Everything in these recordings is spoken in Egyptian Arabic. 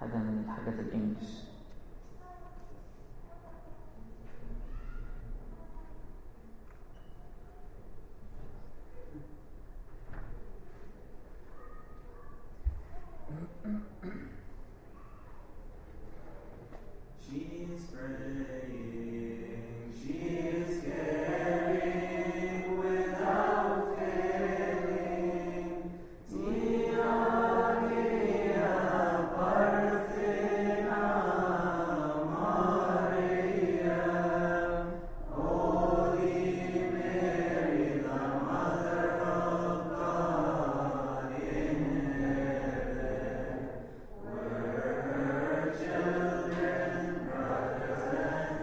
حاجة من الحاجات الإنجليش She's praying, she's caring without failing. Dia mea parthena Maria, Holy Mary, the Mother of God in heaven, where her children, brothers and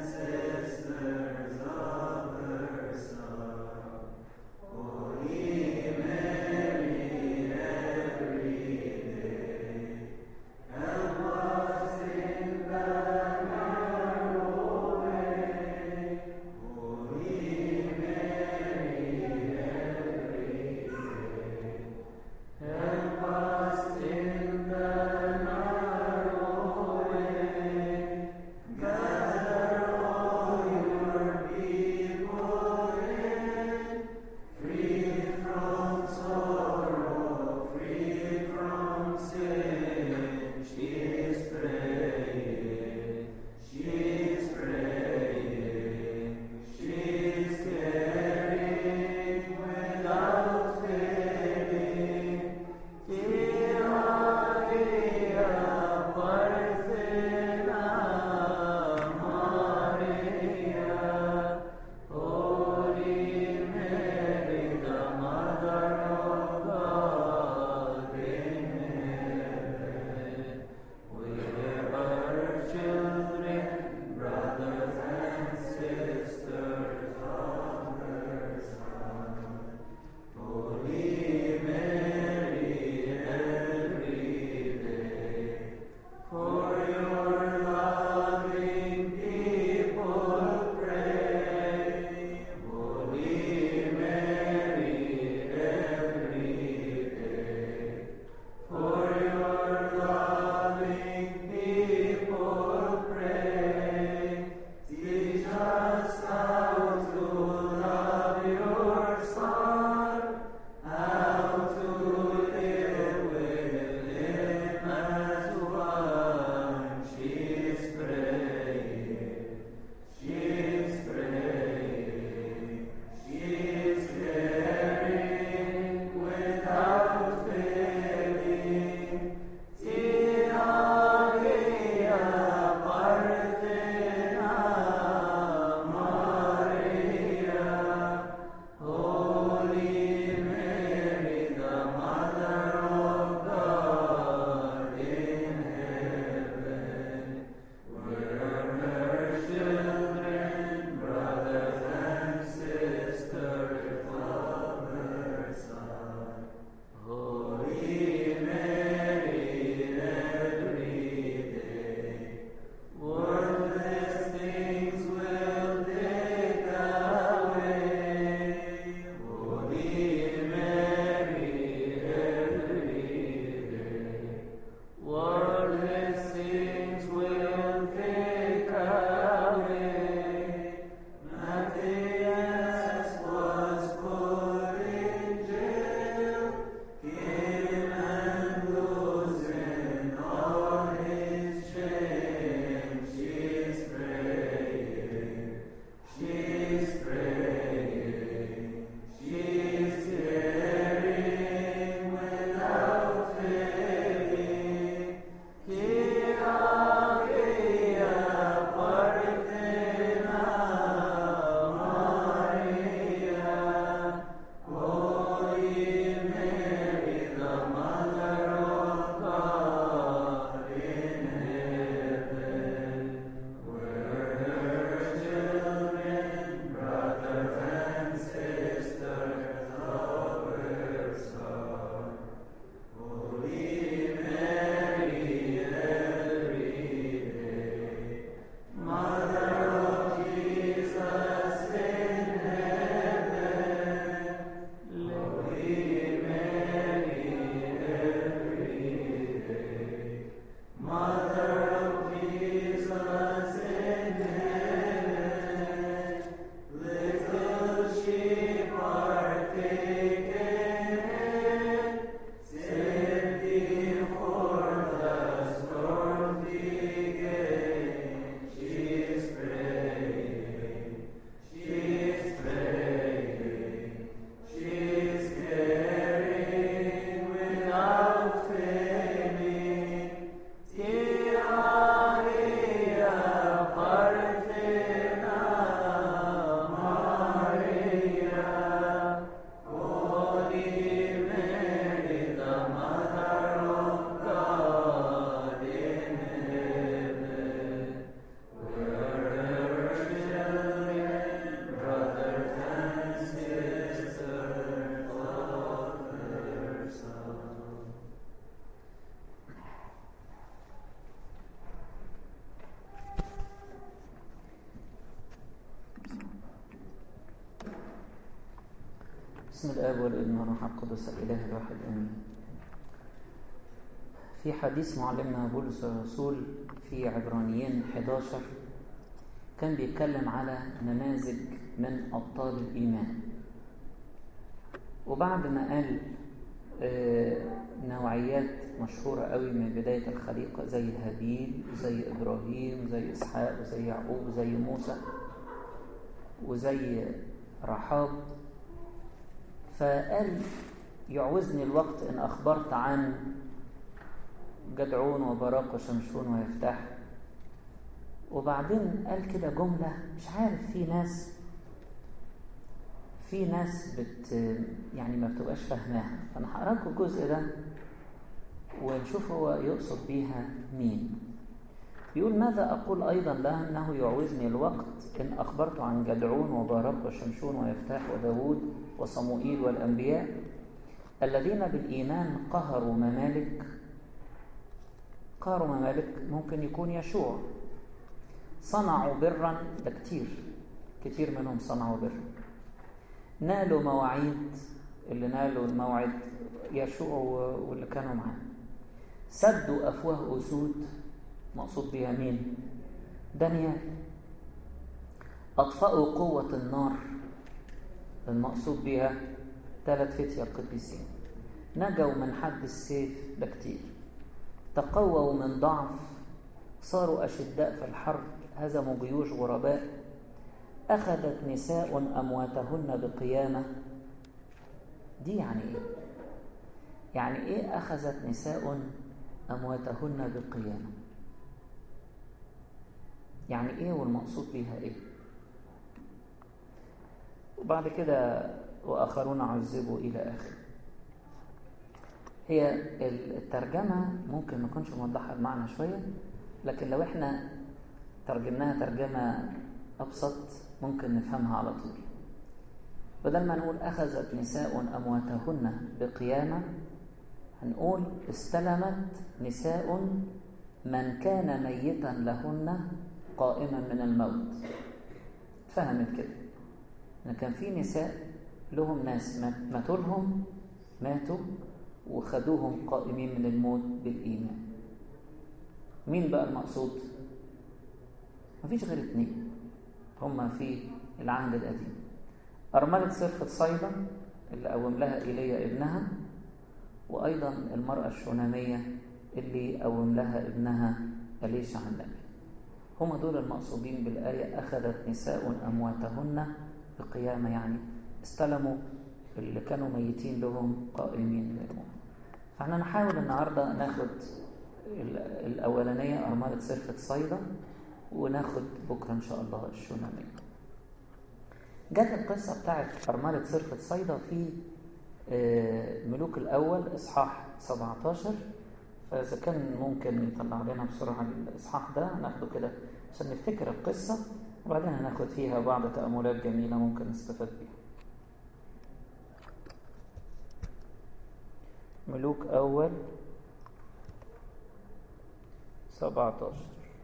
بسم الآب والابن والروح القدس الإله الواحد آمين في حديث معلمنا بولس الرسول في عبرانيين 11 كان بيتكلم على نماذج من أبطال الإيمان وبعد ما قال آه، نوعيات مشهورة قوي من بداية الخليقة زي هابيل وزي إبراهيم وزي إسحاق وزي يعقوب وزي موسى وزي رحاب فقال يعوزني الوقت إن أخبرت عن جدعون وبراق وشمشون ويفتح وبعدين قال كده جملة مش عارف في ناس في ناس بت يعني ما بتبقاش فاهماها فانا هقرا لكم الجزء ده ونشوف هو يقصد بيها مين بيقول ماذا أقول أيضا له أنه يعوزني الوقت إن أخبرت عن جدعون وبارك وشمشون ويفتاح وداود وصموئيل والأنبياء الذين بالإيمان قهروا ممالك قهروا ممالك ممكن يكون يشوع صنعوا برا ده كتير كتير منهم صنعوا برا نالوا مواعيد اللي نالوا الموعد يشوع واللي كانوا معاه سدوا أفواه أسود مقصود بها مين دانيال أطفأوا قوة النار المقصود بها ثلاث فتية القديسين نجوا من حد السيف ده كتير تقووا من ضعف صاروا أشداء في الحرب هزموا جيوش غرباء أخذت نساء أمواتهن بقيامة دي يعني إيه؟ يعني إيه أخذت نساء أمواتهن بقيامة؟ يعني إيه والمقصود بيها إيه؟ وبعد كده وآخرون عذبوا إلى آخره هي الترجمة ممكن ما نكونش موضحة المعنى شوية لكن لو احنا ترجمناها ترجمة أبسط ممكن نفهمها على طول بدل ما نقول أخذت نساء أمواتهن بقيامة هنقول استلمت نساء من كان ميتا لهن قائما من الموت فهمت كده ان كان في نساء لهم ناس ماتوا لهم ماتوا وخدوهم قائمين من الموت بالإيمان مين بقى المقصود مفيش غير اتنين هما في العهد القديم أرملة صرفة صيدا اللي قوم لها إيليا ابنها وأيضا المرأة الشونامية اللي قوم لها ابنها أليشع النبي هما دول المقصودين بالآية أخذت نساء أمواتهن بقيامة يعني استلموا اللي كانوا ميتين لهم قائمين من الموت فاحنا نحاول النهاردة ناخد الأولانية أرملة صرفة صيدا وناخد بكرة إن شاء الله الشونامية جت القصة بتاعت أرملة صرفة صيدا في ملوك الأول إصحاح 17 فإذا كان ممكن يطلع لنا بسرعة الإصحاح ده ناخده كده عشان نفتكر القصة وبعدين هناخد فيها بعض تأملات جميلة ممكن نستفاد بيها ملوك أول 17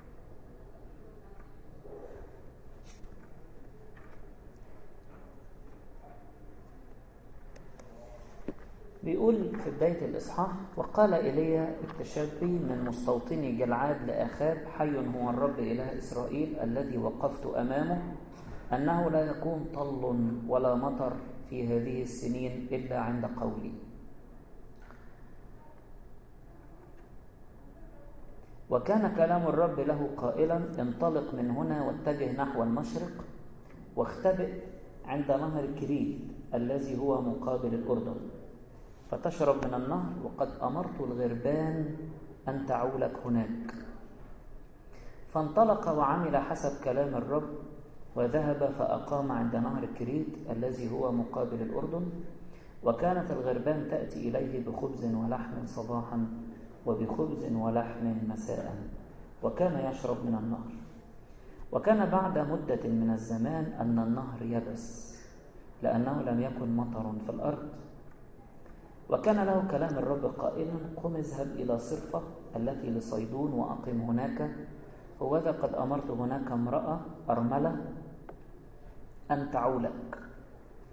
بيقول في بداية الإصحاح وقال إلي التشبي من مستوطني جلعاد لأخاب حي هو الرب إله إسرائيل الذي وقفت أمامه أنه لا يكون طل ولا مطر في هذه السنين إلا عند قولي وكان كلام الرب له قائلا انطلق من هنا واتجه نحو المشرق واختبئ عند نهر كريت الذي هو مقابل الأردن فتشرب من النهر وقد أمرت الغربان أن تعولك هناك فانطلق وعمل حسب كلام الرب وذهب فأقام عند نهر كريت الذي هو مقابل الأردن وكانت الغربان تأتي إليه بخبز ولحم صباحا وبخبز ولحم مساء وكان يشرب من النهر وكان بعد مدة من الزمان أن النهر يبس لأنه لم يكن مطر في الأرض وكان له كلام الرب قائلا قم اذهب إلى صرفة التي لصيدون وأقم هناك وذا قد أمرت هناك امرأة أرملة أن تعولك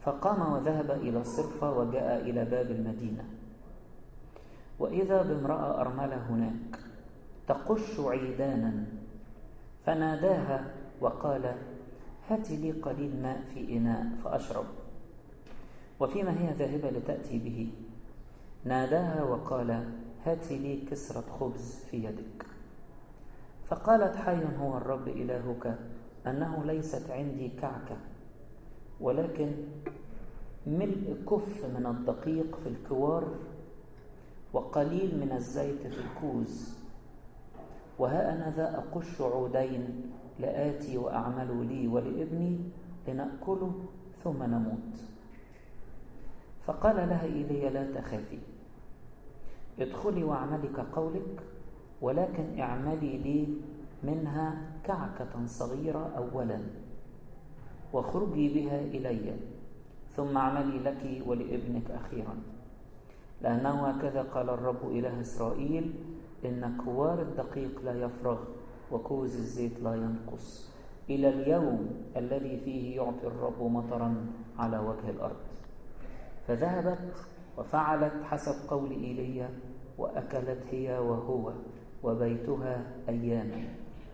فقام وذهب إلى الصرفة وجاء إلى باب المدينة وإذا بامرأة أرملة هناك تقش عيدانا فناداها وقال هات لي قليل ماء في إناء فأشرب وفيما هي ذاهبة لتأتي به ناداها وقال هات لي كسرة خبز في يدك فقالت حي هو الرب إلهك أنه ليست عندي كعكة ولكن ملء كف من الدقيق في الكوار وقليل من الزيت في الكوز وها أنا ذا أقش عودين لآتي وأعمل لي ولابني لنأكله ثم نموت فقال لها إيليا لا تخافي ادخلي واعملي كقولك ولكن اعملي لي منها كعكة صغيرة أولا واخرجي بها إلي ثم اعملي لك ولابنك أخيرا لأنه هكذا قال الرب إله إسرائيل إن كوار الدقيق لا يفرغ وكوز الزيت لا ينقص إلى اليوم الذي فيه يعطي الرب مطرا على وجه الأرض فذهبت وفعلت حسب قول إيليا وأكلت هي وهو وبيتها أياما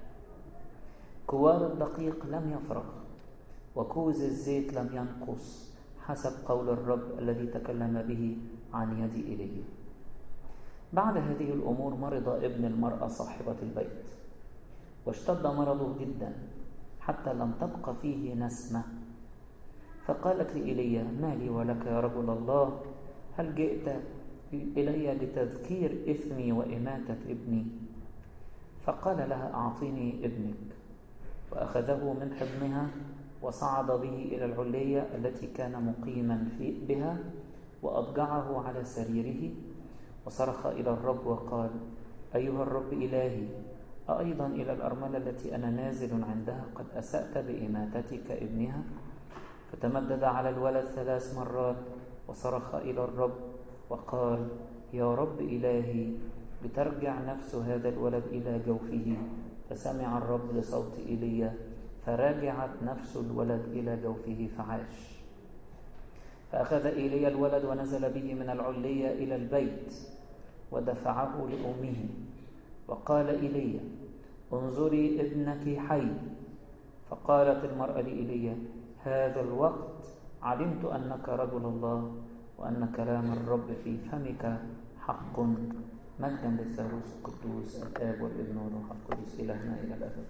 كوار الدقيق لم يفرغ وكوز الزيت لم ينقص حسب قول الرب الذي تكلم به عن يد إيليا بعد هذه الأمور مرض ابن المرأة صاحبة البيت واشتد مرضه جدا حتى لم تبق فيه نسمة فقالت لإيليا ما لي ولك يا رجل الله هل جئت إلي لتذكير إثمي وإماتة ابني فقال لها أعطيني ابنك وأخذه من حضنها وصعد به إلى العلية التي كان مقيما في بها وأضجعه على سريره وصرخ إلى الرب وقال أيها الرب إلهي أأيضا إلى الأرملة التي أنا نازل عندها قد أسأت بإماتتك ابنها فتمدد على الولد ثلاث مرات وصرخ إلى الرب وقال يا رب إلهي لترجع نفس هذا الولد إلى جوفه فسمع الرب لصوت إيليا فرجعت نفس الولد إلى جوفه فعاش فأخذ إيليا الولد ونزل به من العلية إلى البيت ودفعه لأمه وقال إيليا انظري ابنك حي فقالت المرأة لإيليا هذا الوقت علمت أنك رجل الله وأن كلام الرب في فمك حق مجدا للثالوث القدوس الآب والابن والروح القدس إلهنا إلى الأبد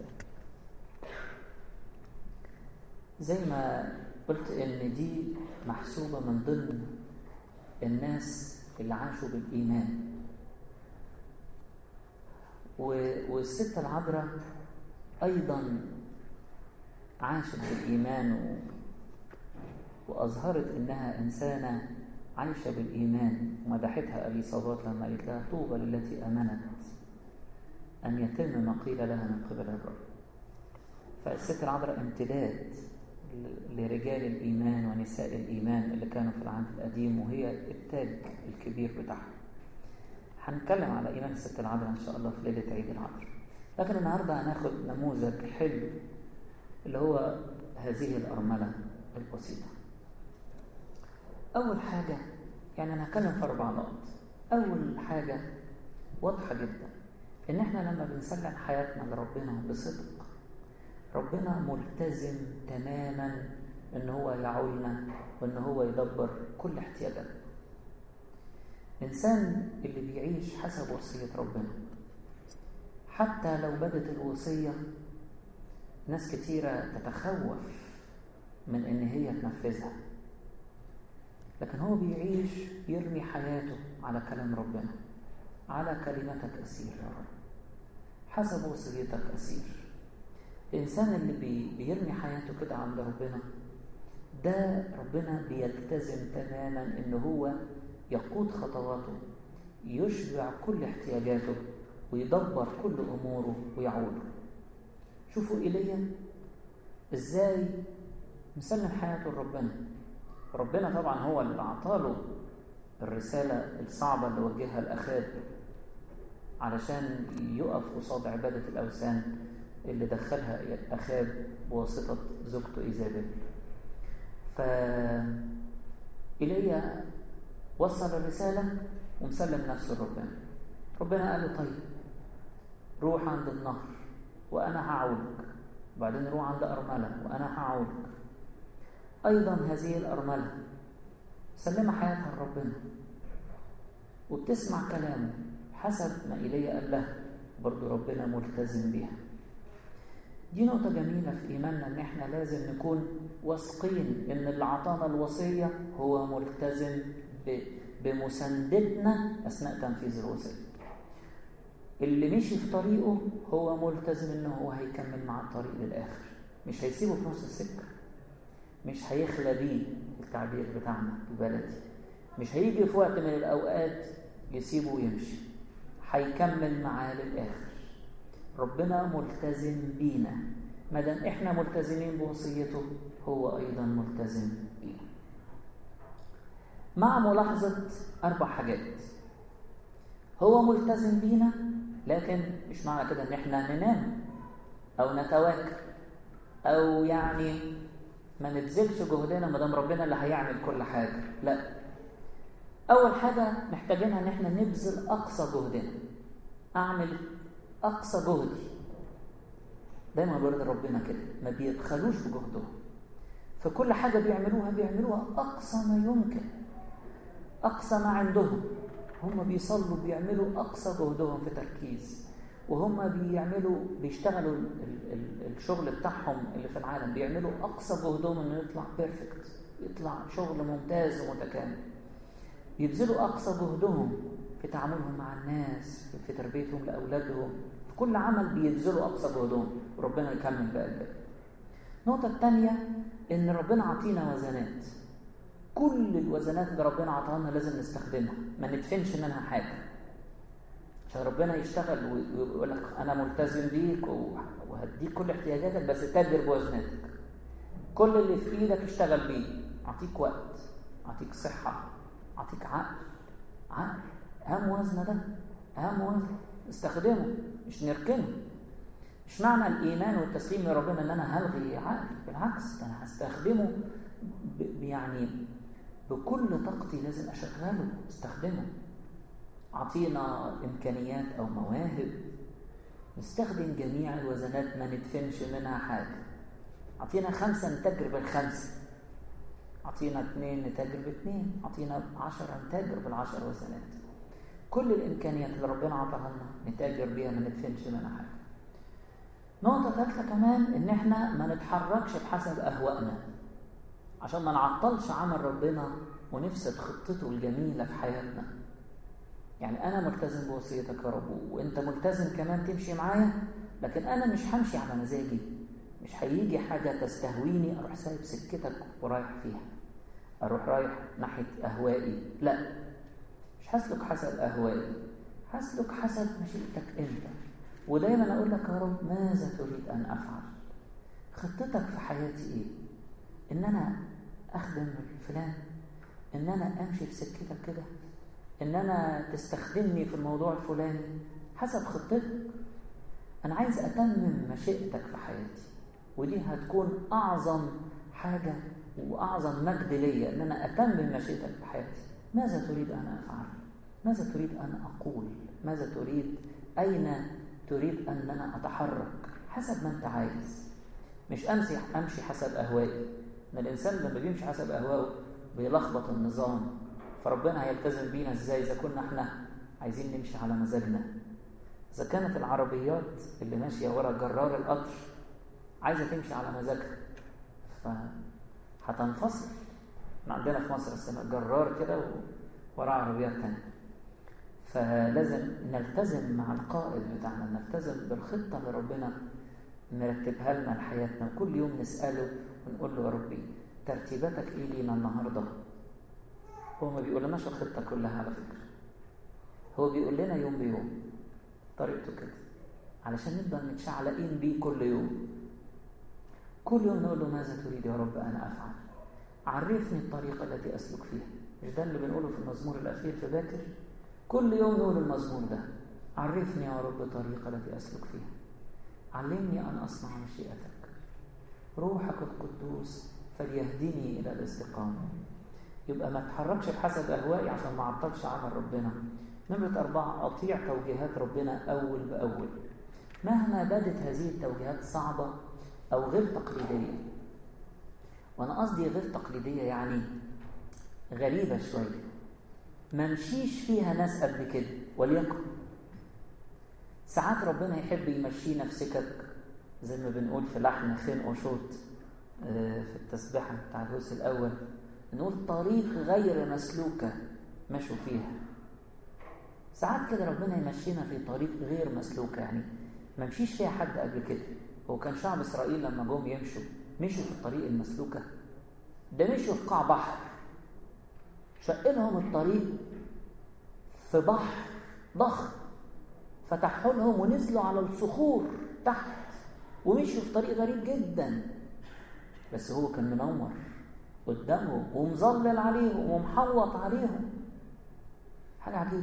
زي ما قلت إن دي محسوبة من ضمن الناس اللي عاشوا بالإيمان والست العذراء أيضا عاشت بالإيمان و... وأظهرت إنها إنسانة عايشة بالإيمان ومدحتها أليصابات لما قالت لها طوبى للتي آمنت أن يتم ما قيل لها من قبل الرب فالست العذراء امتداد لرجال الإيمان ونساء الإيمان اللي كانوا في العهد القديم وهي التاج الكبير بتاعها هنتكلم على إيمان الست العذراء إن شاء الله في ليلة عيد العذراء لكن النهاردة هناخد نموذج حلو اللي هو هذه الأرملة البسيطة أول حاجة يعني أنا هتكلم في أربع نقط أول حاجة واضحة جدا إن إحنا لما بنسلم حياتنا لربنا بصدق ربنا ملتزم تماما إن هو يعولنا وإن هو يدبر كل احتياجاتنا إنسان اللي بيعيش حسب وصية ربنا حتى لو بدت الوصية ناس كتيرة تتخوف من إن هي تنفذها لكن هو بيعيش يرمي حياته على كلام ربنا على كلمتك أسير يا رب حسب وصيتك أسير الإنسان اللي بي بيرمي حياته كده عند ربنا ده ربنا بيلتزم تماما إن هو يقود خطواته يشبع كل احتياجاته ويدبر كل أموره ويعوله شوفوا إيليا إزاي مسلم حياته لربنا ربنا طبعا هو اللي أعطاله الرسالة الصعبة اللي وجهها الأخاب علشان يقف قصاد عبادة الأوثان اللي دخلها أخاب بواسطة زوجته إيزابيل ف إيليا وصل الرسالة ومسلم نفسه لربنا ربنا قال له طيب روح عند النهر وأنا هعولك وبعدين روح عند أرملة وأنا هعولك أيضا هذه الأرملة سلم حياتها لربنا وبتسمع كلامه حسب ما إيليا قال لها برضو ربنا ملتزم بيها دي نقطة جميلة في إيماننا إن إحنا لازم نكون واثقين إن اللي عطانا الوصية هو ملتزم بمساندتنا أثناء تنفيذ الوصية. اللي مشي في طريقه هو ملتزم إن هو هيكمل مع الطريق للآخر، مش هيسيبه في نص السكة. مش هيخلى بيه التعبير بتاعنا البلدي. مش هيجي في وقت من الأوقات يسيبه ويمشي. هيكمل معاه للآخر. ربنا ملتزم بينا ما دام احنا ملتزمين بوصيته هو ايضا ملتزم بينا مع ملاحظه اربع حاجات هو ملتزم بينا لكن مش معنى كده ان احنا ننام او نتواكل او يعني ما نبذلش جهدنا ما دام ربنا اللي هيعمل كل حاجه لا اول حاجه محتاجينها ان احنا نبذل اقصى جهدنا اعمل أقصى جهدي دايما بيرضي ربنا كده ما بيبخلوش بجهدهم فكل حاجة بيعملوها بيعملوها أقصى ما يمكن أقصى ما عندهم هم بيصلوا بيعملوا أقصى جهدهم في تركيز وهم بيعملوا بيشتغلوا ال ال ال الشغل بتاعهم اللي في العالم بيعملوا أقصى جهدهم إنه يطلع بيرفكت يطلع شغل ممتاز ومتكامل بيبذلوا أقصى جهدهم في تعاملهم مع الناس في تربيتهم لأولادهم في كل عمل بيبذلوا أقصى جهدهم وربنا يكمل بقى الباقي النقطة الثانية إن ربنا عطينا وزنات كل الوزنات اللي ربنا عطاها لنا لازم نستخدمها ما ندفنش منها حاجة عشان ربنا يشتغل ويقول لك أنا ملتزم بيك وهديك كل احتياجاتك بس تاجر بوزناتك كل اللي في إيدك اشتغل بيه أعطيك وقت أعطيك صحة أعطيك عقل عقل أهم وزن ده أهم وزن استخدمه مش نركنه مش معنى الإيمان والتسليم لربنا إن أنا هلغي عقلي بالعكس ده أنا هستخدمه يعني بكل طاقتي لازم أشغله استخدمه أعطينا إمكانيات أو مواهب نستخدم جميع الوزنات ما ندفنش منها حاجة أعطينا خمسة نتاجر بالخمسة أعطينا اثنين نتاجر باثنين أعطينا عشرة نتاجر بالعشر وزنات كل الإمكانيات اللي ربنا عطاها لنا نتاجر بيها ما ندفنش منها حاجة نقطة ثالثة كمان إن إحنا ما نتحركش بحسب أهوائنا عشان ما نعطلش عمل ربنا ونفسد خطته الجميلة في حياتنا يعني أنا ملتزم بوصيتك يا رب وأنت ملتزم كمان تمشي معايا لكن أنا مش همشي على مزاجي مش هيجي حاجة تستهويني أروح سايب سكتك ورايح فيها أروح رايح ناحية أهوائي لا مش هسلك حسب أهوائي هسلك حسب مشيئتك أنت ودايما أقول لك يا رب ماذا تريد أن أفعل خطتك في حياتي إيه إن أنا أخدم فلان إن أنا أمشي في سكتك كده إن أنا تستخدمني في الموضوع الفلاني حسب خطتك أنا عايز أتمم مشيئتك في حياتي ودي هتكون أعظم حاجة وأعظم مجد ليا إن أنا أتمم مشيئتك في حياتي ماذا تريد أن أفعل؟ ماذا تريد أن أقول؟ ماذا تريد؟ أين تريد أن أنا أتحرك؟ حسب ما أنت عايز مش أمشي أمشي حسب أهوائي إن الإنسان لما بيمشي حسب أهوائه بيلخبط النظام فربنا هيلتزم بينا إزاي إذا كنا إحنا عايزين نمشي على مزاجنا إذا كانت العربيات اللي ماشية ورا جرار القطر عايزة تمشي على مزاجها فهتنفصل احنا عندنا في مصر السنة جرار كده وراه عربيات تانية فلازم نلتزم مع القائد بتاعنا نلتزم بالخطة اللي ربنا مرتبها لنا لحياتنا وكل يوم نسأله ونقول له يا ربي ترتيباتك ايه لينا النهارده؟ هو ما بيقولناش الخطة كلها على فكرة هو بيقول لنا يوم بيوم طريقته كده علشان نفضل متشعلقين بيه كل يوم كل يوم نقول له ماذا تريد يا رب أنا أفعل عرفني الطريقة التي أسلك فيها مش ده اللي بنقوله في المزمور الأخير في باكر كل يوم نقول المزمور ده عرفني يا رب الطريقة التي أسلك فيها علمني أن أصنع مشيئتك روحك القدوس فليهدني إلى الاستقامة يبقى ما تحركش بحسب أهوائي عشان ما عطلش عمل ربنا نمرة أربعة أطيع توجيهات ربنا أول بأول مهما بدت هذه التوجيهات صعبة أو غير تقليدية وأنا قصدي غير تقليدية يعني غريبة شوية ما مشيش فيها ناس قبل كده وليكن ساعات ربنا يحب يمشينا في سكك زي ما بنقول في لحن خين وشوط في التسبيحة بتاع الهوس الأول نقول طريق غير مسلوكة مشوا فيها ساعات كده ربنا يمشينا في طريق غير مسلوكة يعني ما مشيش فيها حد قبل كده هو كان شعب إسرائيل لما جم يمشوا مشوا في الطريق المسلوكة ده مشوا في قاع بحر شق لهم الطريق في بحر ضخم فتحوا لهم ونزلوا على الصخور تحت ومشوا في طريق غريب جدا بس هو كان منور قدامهم ومظلل عليهم ومحوط عليهم حاجة عجيبة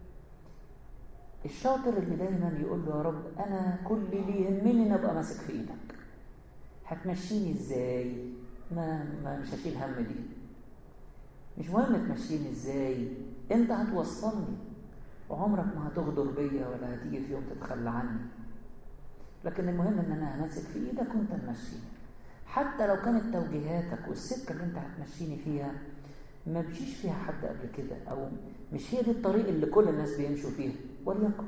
الشاطر اللي دايما يقول له يا رب أنا كل اللي يهمني إن أبقى ماسك في إيدك هتمشيني إزاي؟ ما, ما مش هشيل هم دي مش مهم تمشيني إزاي أنت هتوصلني وعمرك ما هتغدر بيا ولا هتيجي في يوم تتخلى عني لكن المهم ان انا همسك في ايدك وانت تمشيني حتى لو كانت توجيهاتك والسكه اللي انت هتمشيني فيها ما مشيش فيها حد قبل كده او مش هي دي الطريق اللي كل الناس بيمشوا فيها وليكن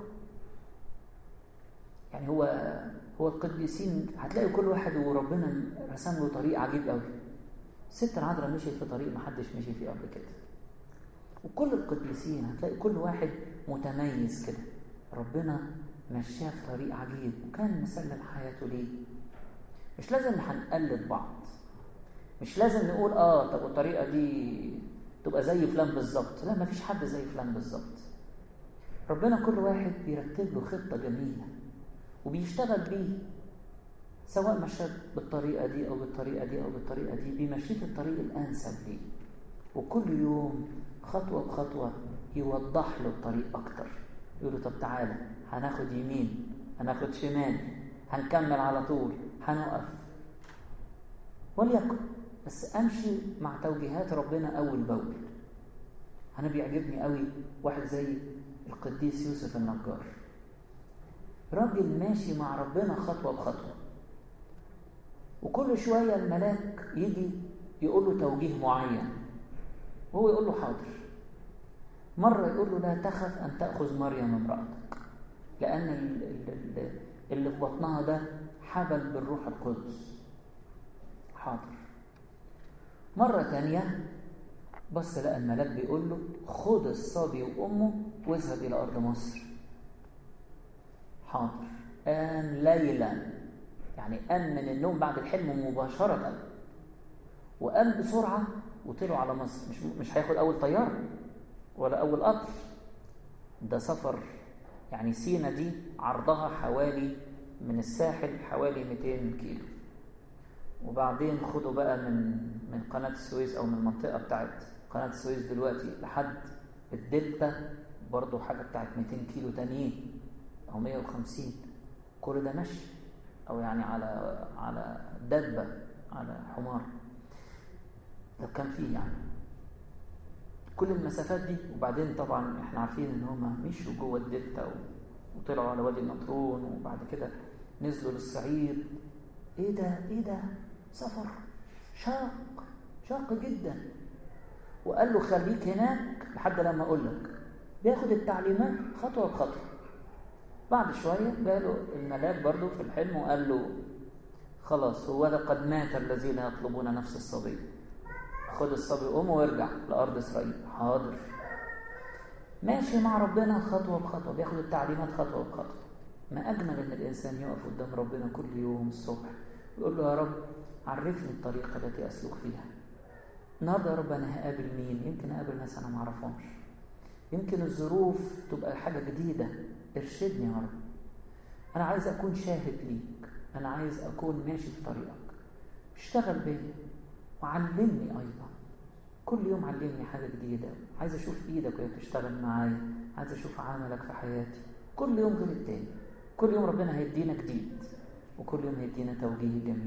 يعني هو هو القديسين هتلاقي كل واحد وربنا رسم له طريق عجيب قوي الست العذراء مشيت في طريق ما حدش مشي فيه قبل كده وكل القديسين هتلاقي كل واحد متميز كده ربنا مشاه في طريق عجيب وكان مسلم حياته ليه مش لازم هنقلد بعض مش لازم نقول اه طب الطريقه دي تبقى زي فلان بالظبط لا مفيش حد زي فلان بالظبط ربنا كل واحد بيرتب له خطه جميله وبيشتغل بيه سواء مشى بالطريقه دي او بالطريقه دي او بالطريقه دي بيمشيه في الطريق الانسب ليه وكل يوم خطوه بخطوه يوضح له الطريق اكتر يقول له طب تعالى هناخد يمين هناخد شمال هنكمل على طول هنقف وليكن بس امشي مع توجيهات ربنا اول باول انا بيعجبني قوي واحد زي القديس يوسف النجار راجل ماشي مع ربنا خطوه بخطوه وكل شويه الملاك يجي يقول له توجيه معين وهو يقول له حاضر مرة يقول له لا تخف أن تأخذ مريم امرأتك لأن اللي في بطنها ده حبل بالروح القدس حاضر مرة تانية بص لقى الملاك بيقول له خد الصبي وأمه واذهب إلى أرض مصر حاضر قام ليلا يعني قام من النوم بعد الحلم مباشرة وقام بسرعة وطلعوا على مصر مش مش هياخد أول طيارة ولا أول قطر ده سفر يعني سينا دي عرضها حوالي من الساحل حوالي 200 كيلو وبعدين خدوا بقى من من قناة السويس أو من المنطقة بتاعت قناة السويس دلوقتي لحد الدلتا برضو حاجة بتاعت 200 كيلو تانيين أو 150 كل ده مشي أو يعني على على دبة على حمار ده كان فيه يعني كل المسافات دي وبعدين طبعا احنا عارفين ان هم مشوا جوه الدلتا وطلعوا على وادي النطرون وبعد كده نزلوا للصعيد ايه ده ايه ده سفر شاق شاق جدا وقال له خليك هناك لحد لما اقول لك بياخد التعليمات خطوه بخطوه بعد شويه جاله الملاك برضه في الحلم وقال له خلاص هو ده قد مات الذين يطلبون نفس الصبي خد الصبي قوم وارجع لأرض إسرائيل حاضر ماشي مع ربنا خطوة بخطوة بياخد التعليمات خطوة بخطوة ما أجمل إن الإنسان يقف قدام ربنا كل يوم الصبح ويقول له يا رب عرفني الطريقة التي أسلك فيها النهارده يا رب أنا هقابل مين يمكن أقابل ناس أنا معرفهمش يمكن الظروف تبقى حاجة جديدة ارشدني يا رب أنا عايز أكون شاهد ليك أنا عايز أكون ماشي في طريقك اشتغل بيا وعلمني أيضا كل يوم علمني حاجة جديدة عايز أشوف إيدك وهي بتشتغل معايا عايز أشوف عملك في حياتي كل يوم غير التاني كل يوم ربنا هيدينا جديد وكل يوم هيدينا توجيه جميل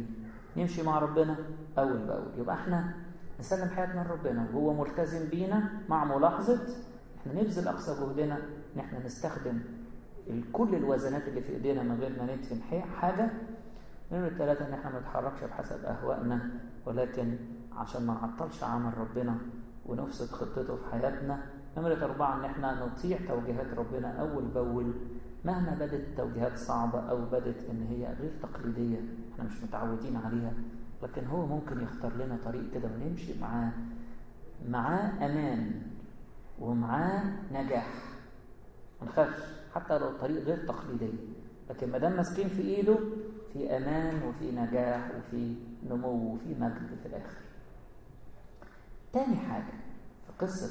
نمشي مع ربنا أول بأول يبقى احنا نسلم حياتنا لربنا وهو ملتزم بينا مع ملاحظة احنا نبذل أقصى جهدنا ان احنا نستخدم كل الوزنات اللي في ايدينا من غير ما ندفن حاجة نمرة ثلاثة ان احنا ما نتحركش بحسب أهوائنا ولكن عشان ما نعطلش عمل ربنا ونفسد خطته في حياتنا نمرة أربعة إن إحنا نطيع توجيهات ربنا أول بأول مهما بدت التوجيهات صعبة أو بدت إن هي غير تقليدية إحنا مش متعودين عليها لكن هو ممكن يختار لنا طريق كده ونمشي معاه معاه أمان ومعاه نجاح ما نخافش حتى لو الطريق غير تقليدي لكن ما دام ماسكين في إيده في أمان وفي نجاح وفي نمو وفي مجد في الآخر تاني حاجة في قصة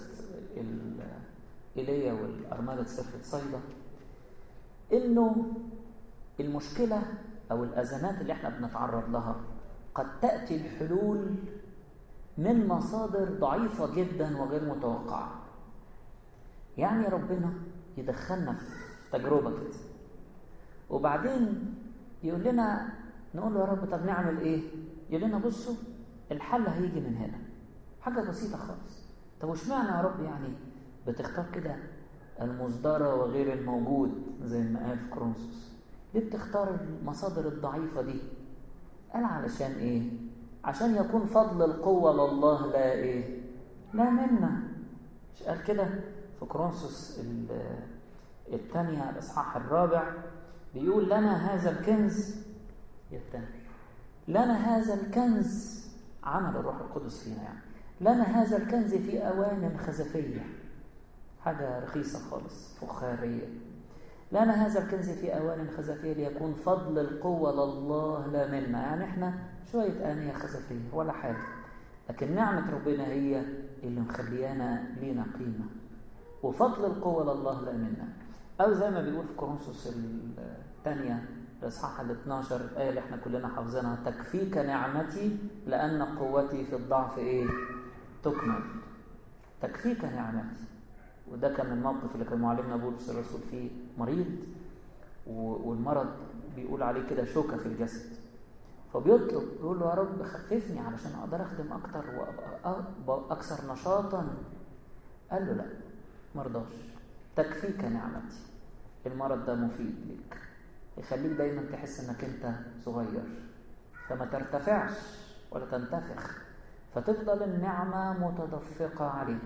إيليا والأرملة سفرة صيدا إنه المشكلة أو الأزمات اللي احنا بنتعرض لها قد تأتي الحلول من مصادر ضعيفة جدا وغير متوقعة يعني ربنا يدخلنا في تجربة كده وبعدين يقول لنا نقول له يا رب طب نعمل ايه يقول لنا بصوا الحل هيجي من هنا حاجة بسيطة خالص طب وش معنى يا رب يعني بتختار كده المصدرة وغير الموجود زي ما قال في كرونسوس ليه بتختار المصادر الضعيفة دي قال علشان ايه عشان يكون فضل القوة لله لا ايه لا منا مش قال كده في كرونسوس الثانية الإصحاح الرابع بيقول لنا هذا الكنز يتنى لنا هذا الكنز عمل الروح القدس فينا يعني لنا هذا الكنز في أوان خزفية حاجة رخيصة خالص فخارية لنا هذا الكنز في أوان خزفية ليكون فضل القوة لله لا منا يعني احنا شوية آنية خزفية ولا حاجة لكن نعمة ربنا هي اللي مخليانا لينا قيمة وفضل القوة لله لا منا أو زي ما بيقول في كورنثوس الثانية الإصحاح ال 12 الآية اللي احنا كلنا حافظينها تكفيك نعمتي لأن قوتي في الضعف إيه؟ تكمل تكفيك نعمتي وده كان الموقف اللي كان معلمنا بولس الرسول فيه مريض والمرض بيقول عليه كده شوكة في الجسد فبيطلب يقول له يا رب خففني علشان اقدر اخدم اكتر وابقى اكثر نشاطا قال له لا مرضاش تكفيك نعمتي المرض ده مفيد ليك يخليك دايما تحس انك انت صغير فما ترتفعش ولا تنتفخ فتفضل النعمة متدفقة عليك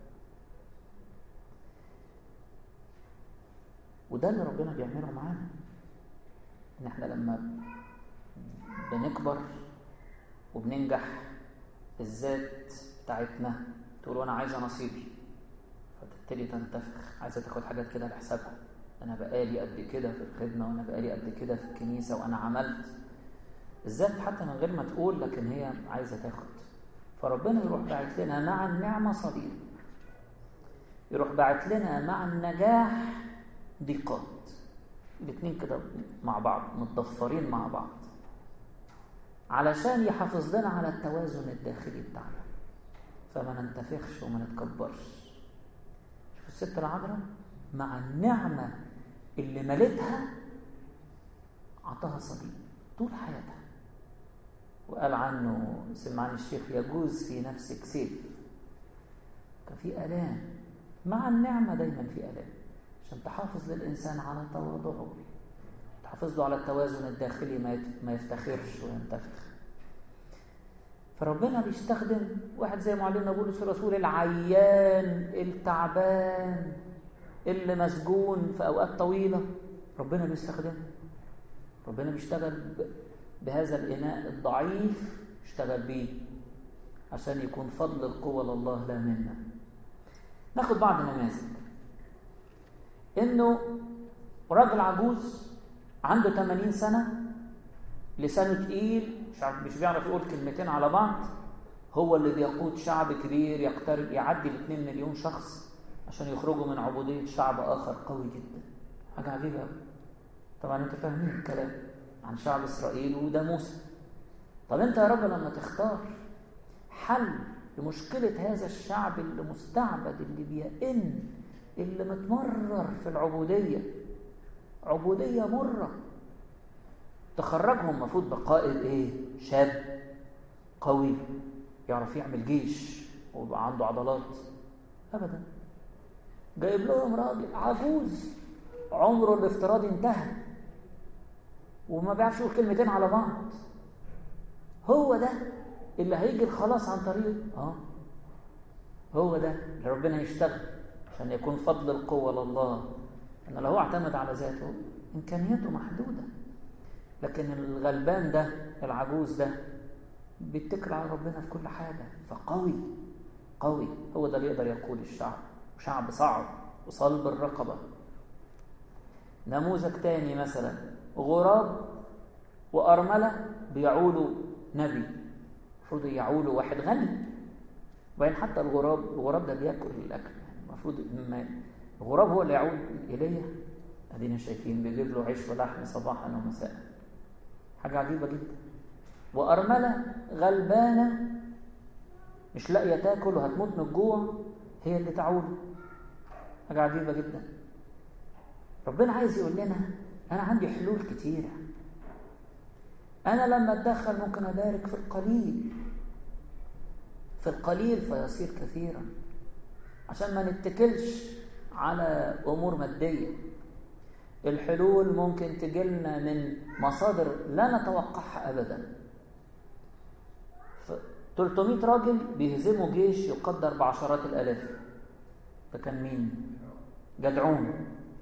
وده اللي ربنا بيعمله معانا ان احنا لما بنكبر وبننجح الذات بتاعتنا تقول انا عايزه نصيبي فتبتدي تنتفخ عايزه تاخد حاجات كده لحسابها انا بقالي قد كده في الخدمه وانا بقالي قد كده في الكنيسه وانا عملت الذات حتى من غير ما تقول لكن هي عايزه تاخد فربنا يروح باعت لنا مع النعمه صليب يروح باعت لنا مع النجاح ضيقات الاثنين كده مع بعض متضفرين مع بعض علشان يحافظ لنا على التوازن الداخلي بتاعنا فما ننتفخش وما نتكبرش شوف الست العذراء مع النعمة اللي ملتها عطاها صليب طول حياتها وقال عنه سمعان الشيخ يجوز في نفسك سيف كان في آلام مع النعمة دايما في آلام عشان تحافظ للإنسان على تواضعه تحافظ له على التوازن الداخلي ما يفتخرش وينتفخ فربنا بيستخدم واحد زي معلمنا بولس الرسول العيان التعبان اللي مسجون في أوقات طويلة ربنا بيستخدمه ربنا بيشتغل بهذا الإناء الضعيف اشتغل بيه عشان يكون فضل القوة لله لا منا ناخد بعض النماذج انه راجل عجوز عنده 80 سنة لسانه تقيل مش عارف مش بيعرف يقول كلمتين على بعض هو اللي بيقود شعب كبير يقترب يعدي ال 2 مليون شخص عشان يخرجوا من عبودية شعب آخر قوي جدا حاجة عجيبة قوي طبعا انتوا فاهمين الكلام عن شعب إسرائيل وده موسى طب انت يا رب لما تختار حل لمشكلة هذا الشعب اللي مستعبد اللي بيئن اللي متمرر في العبودية عبودية مرة تخرجهم المفروض بقائد ايه شاب قوي يعرف يعمل جيش ويبقى عنده عضلات ابدا جايب لهم راجل عجوز عمره الافتراضي انتهى وما بيعرفش يقول كلمتين على بعض هو ده اللي هيجي الخلاص عن طريقه اه هو ده اللي ربنا يشتغل عشان يكون فضل القوة لله أن لو هو اعتمد على ذاته إمكانياته محدودة لكن الغلبان ده العجوز ده بيتكل على ربنا في كل حاجة فقوي قوي هو ده اللي يقدر يقود الشعب شعب صعب وصلب الرقبة نموذج تاني مثلا غراب وأرملة بيعولوا نبي المفروض يعولوا واحد غني وبعدين حتى الغراب الغراب ده بياكل الاكل يعني المفروض ما الغراب هو اللي يعود ايليا ادينا شايفين بيجيب له عيش ولحم صباحا ومساء حاجه عجيبه جدا وارمله غلبانه مش لاقيه تاكل وهتموت من الجوع هي اللي تعول حاجه عجيبه جدا ربنا عايز يقول لنا انا عندي حلول كتيره انا لما اتدخل ممكن ابارك في القليل في القليل فيصير كثيرا عشان ما نتكلش على امور ماديه الحلول ممكن تجيلنا من مصادر لا نتوقعها ابدا 300 راجل بيهزموا جيش يقدر بعشرات الالاف ده كان مين جدعون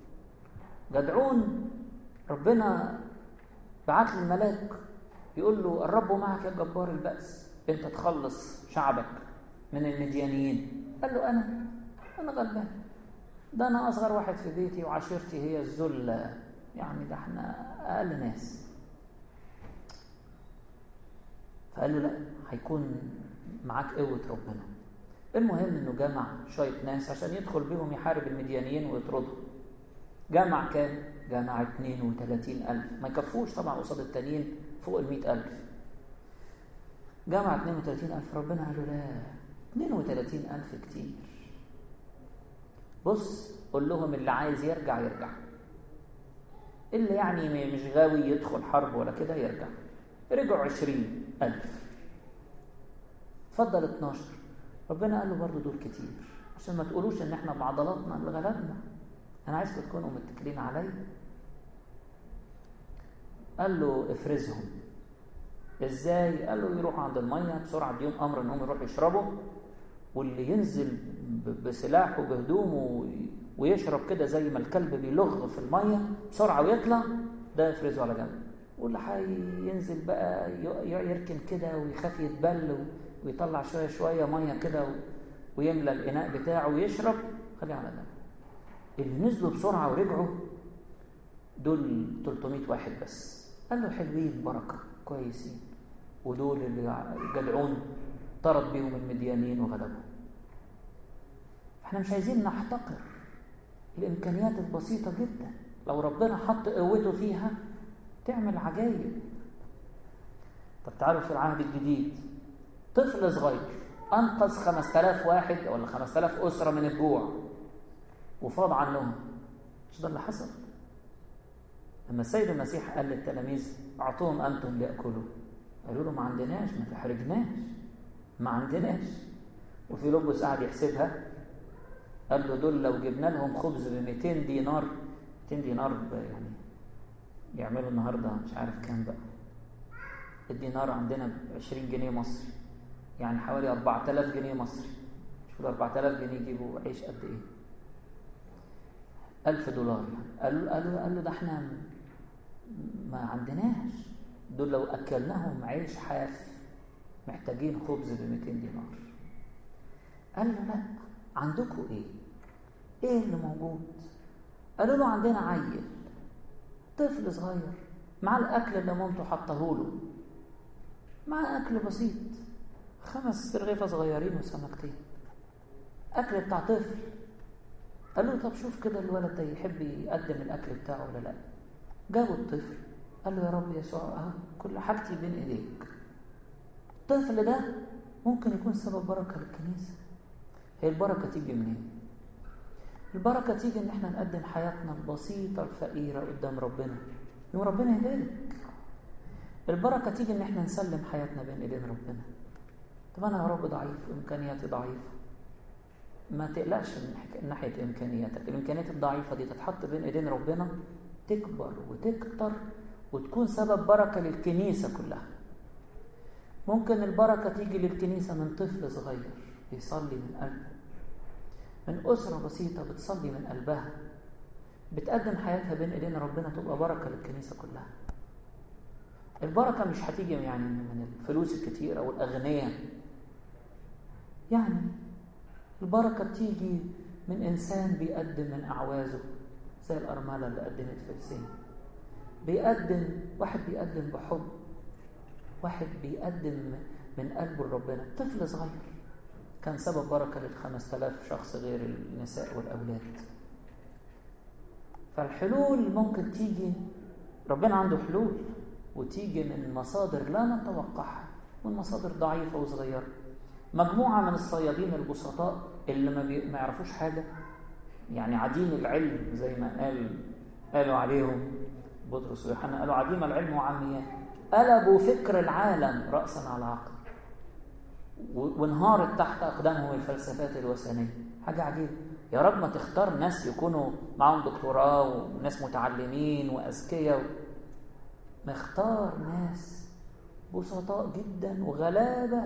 جدعون ربنا بعت له الملاك يقول له الرب معك يا جبار البأس انت تخلص شعبك من المديانيين قال له انا انا غلبان ده انا اصغر واحد في بيتي وعشيرتي هي الذله يعني ده احنا اقل ناس فقال له لا هيكون معاك قوه ربنا المهم انه جمع شويه ناس عشان يدخل بيهم يحارب المديانيين ويطردهم جمع كام جمع 32 ألف ما يكفوش طبعا قصاد التانيين فوق ال 100 ألف جمع 32 ألف ربنا قال له لا 32 ألف كتير بص قول لهم اللي عايز يرجع يرجع اللي يعني مش غاوي يدخل حرب ولا كده يرجع رجعوا 20 ألف فضل 12 ربنا قال له برضه دول كتير عشان ما تقولوش ان احنا بعضلاتنا اللي غلبنا انا عايزكم تكونوا متكلين عليا قال له افرزهم ازاي قال له يروحوا عند الميه بسرعه اديهم امر انهم يروحوا يشربوا واللي ينزل بسلاحه بهدومه ويشرب كده زي ما الكلب بيلغ في الميه بسرعه ويطلع ده يفرزه على جنب واللي هينزل بقى يركن كده ويخاف يتبل ويطلع شويه شويه ميه كده ويملى الاناء بتاعه ويشرب خليه على جنب اللي نزلوا بسرعه ورجعوا دول 300 واحد بس قال له حلوين بركه كويسين ودول اللي جدعون طرد بيهم المديانين وغلبهم احنا مش عايزين نحتقر الامكانيات البسيطه جدا لو ربنا حط قوته فيها تعمل عجايب طب تعالوا في العهد الجديد طفل صغير انقذ 5000 واحد ولا 5000 اسره من الجوع وفاض عنهم مش ده اللي حصل لما السيد المسيح قال للتلاميذ اعطوهم انتم لياكلوا قالوا له ما عندناش ما تحرجناش ما عندناش وفي لبس قاعد يحسبها قال له دول لو جبنا لهم خبز ب 200 دينار 200 دينار يعني يعملوا النهارده مش عارف كام بقى الدينار عندنا ب 20 جنيه مصري يعني حوالي 4000 جنيه مصري شوف 4000 جنيه يجيبوا عيش قد ايه 1000 دولار يعني قال له قال له قال له ده احنا ما عندناش دول لو اكلناهم عيش حاف محتاجين خبز ب 200 دينار قال له لا عندكم ايه ايه اللي موجود قالوا له عندنا عيل طفل صغير مع الاكل اللي مامته حطه له مع اكل بسيط خمس رغيفه صغيرين وسمكتين اكل بتاع طفل قال له طب شوف كده الولد ده يحب يقدم الاكل بتاعه ولا لا جابوا الطفل قال له يا رب يسوع اهو كل حاجتي بين ايديك الطفل ده ممكن يكون سبب بركه للكنيسه هي البركه تيجي منين البركه تيجي ان احنا نقدم حياتنا البسيطه الفقيره قدام ربنا يوم ربنا يبارك البركة تيجي إن إحنا نسلم حياتنا بين إيدين ربنا طب أنا يا رب ضعيف وإمكانياتي ضعيفة ما تقلقش من حك- ناحية إمكانياتك الإمكانيات الضعيفة دي تتحط بين إيدين ربنا تكبر وتكتر وتكون سبب بركة للكنيسة كلها ممكن البركة تيجي للكنيسة من طفل صغير بيصلي من قلبه من أسرة بسيطة بتصلي من قلبها بتقدم حياتها بين إيدين ربنا تبقى بركة للكنيسة كلها البركة مش هتيجي يعني من الفلوس الكتير أو الأغنياء يعني البركة بتيجي من إنسان بيقدم من أعوازه زي الأرملة اللي قدمت فلسين بيقدم واحد بيقدم بحب واحد بيقدم من قلبه لربنا طفل صغير كان سبب بركة للخمس تلاف شخص غير النساء والأولاد فالحلول ممكن تيجي ربنا عنده حلول وتيجي من مصادر لا نتوقعها من مصادر ضعيفة وصغيرة مجموعة من الصيادين البسطاء اللي ما, بي... ما يعرفوش حاجة يعني عديم العلم زي ما قال قالوا عليهم بطرس ويوحنا قالوا عديم العلم وعميان قلبوا فكر العالم رأسا على عقب و- وانهارت تحت أقدامهم الفلسفات الوثنية حاجة عجيبة يا رب ما تختار ناس يكونوا معاهم دكتوراه وناس متعلمين وأذكياء مختار ناس بسطاء جدا وغلابة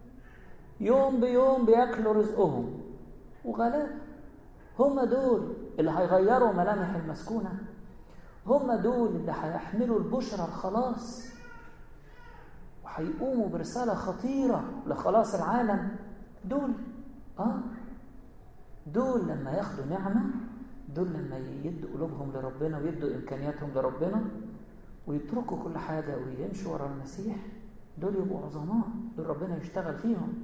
يوم بيوم بياكلوا رزقهم وغلابة هم دول اللي هيغيروا ملامح المسكونة هم دول اللي هيحملوا البشرى الخلاص وهيقوموا برسالة خطيرة لخلاص العالم دول اه دول لما ياخدوا نعمة دول لما يدوا قلوبهم لربنا ويدوا إمكانياتهم لربنا ويتركوا كل حاجة ويمشوا ورا المسيح دول يبقوا عظماء دول ربنا يشتغل فيهم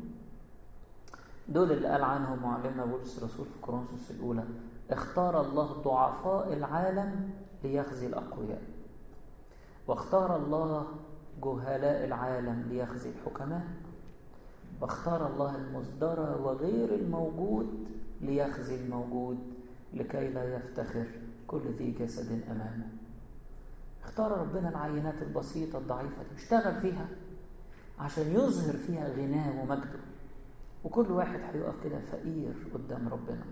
دول اللي قال عنهم معلمنا بولس الرسول في كورنثوس الأولى اختار الله ضعفاء العالم ليخزي الأقوياء واختار الله جهلاء العالم ليخزي الحكماء واختار الله المصدر وغير الموجود ليخزي الموجود لكي لا يفتخر كل ذي جسد أمامه اختار ربنا العينات البسيطة الضعيفة دي واشتغل فيها عشان يظهر فيها غناه ومجده وكل واحد هيقف كده فقير قدام ربنا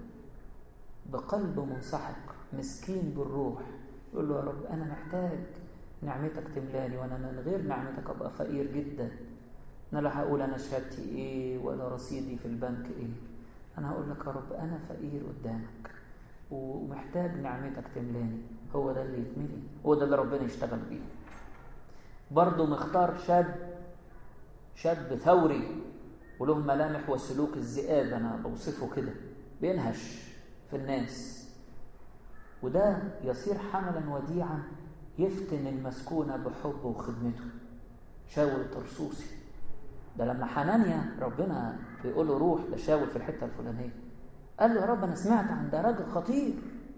بقلب منسحق مسكين بالروح يقول له يا رب أنا محتاج نعمتك تملاني وأنا من غير نعمتك أبقى فقير جدا أنا لا هقول أنا شهادتي إيه ولا رصيدي في البنك إيه أنا هقول لك يا رب أنا فقير قدامك ومحتاج نعمتك تملاني هو ده اللي يتملي هو ده اللي ربنا يشتغل بيه برضه مختار شاب شاب ثوري وله ملامح وسلوك الذئاب انا بوصفه كده بينهش في الناس وده يصير حملا وديعا يفتن المسكونة بحبه وخدمته شاول طرسوسي ده لما حنانيا ربنا بيقول له روح ده شاول في الحتة الفلانية قال له يا رب أنا سمعت عن ده راجل خطير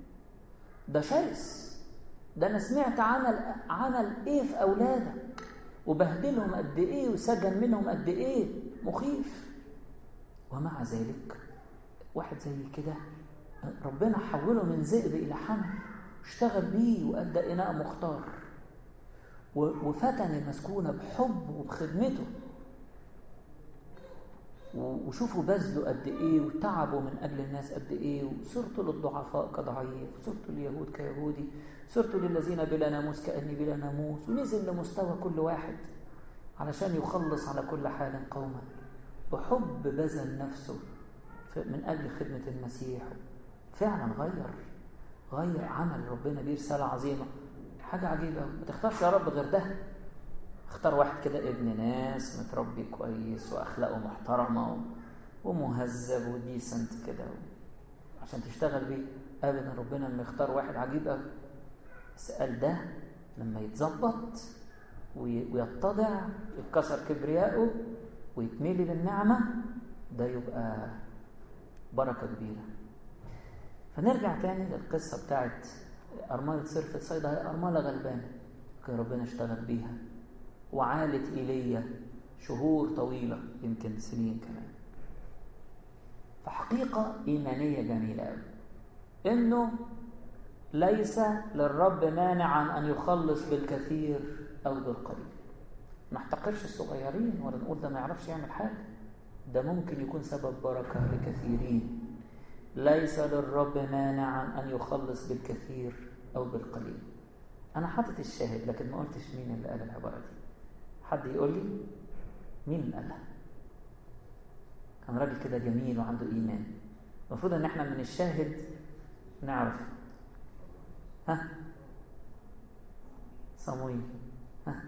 ده شرس ده أنا سمعت عمل عمل إيه في أولادك وبهدلهم قد إيه وسجن منهم قد إيه مخيف ومع ذلك واحد زي كده ربنا حوله من ذئب إلى حمل اشتغل بيه وأدى إناء مختار وفتن المسكونة بحب وبخدمته وشوفوا بذلوا قد ايه وتعبوا من اجل الناس قد ايه وصرتوا للضعفاء كضعيف وصرتوا لليهود كيهودي صرتوا للذين بلا ناموس كاني بلا ناموس ونزل لمستوى كل واحد علشان يخلص على كل حال قوما بحب بذل نفسه من اجل خدمه المسيح فعلا غير غير عمل ربنا بيه رساله عظيمه حاجه عجيبه ما تختارش يا رب غير ده اختار واحد كده ابن ناس متربي كويس واخلاقه محترمه ومهذب وديسنت كده عشان تشتغل بيه ابدا ربنا لما يختار واحد عجيب قوي بس قال ده لما يتظبط ويتضع يتكسر كبرياءه ويتميلي بالنعمه ده يبقى بركه كبيره فنرجع تاني للقصه بتاعت ارمله صرفه صيدا هي ارمله غلبانه كان ربنا اشتغل بيها وعالت إيليا شهور طويلة يمكن سنين كمان فحقيقة إيمانية جميلة أوي إنه ليس للرب مانع عن أن يخلص بالكثير أو بالقليل ما نحتقرش الصغيرين ولا نقول ده ما يعرفش يعمل حاجة ده ممكن يكون سبب بركة لكثيرين ليس للرب مانع أن يخلص بالكثير أو بالقليل أنا حاطط الشاهد لكن ما قلتش مين اللي قال العبارة دي حد يقول لي مين اللي قالها كان راجل كده جميل وعنده إيمان المفروض إن إحنا من الشاهد نعرف ها صمويل ها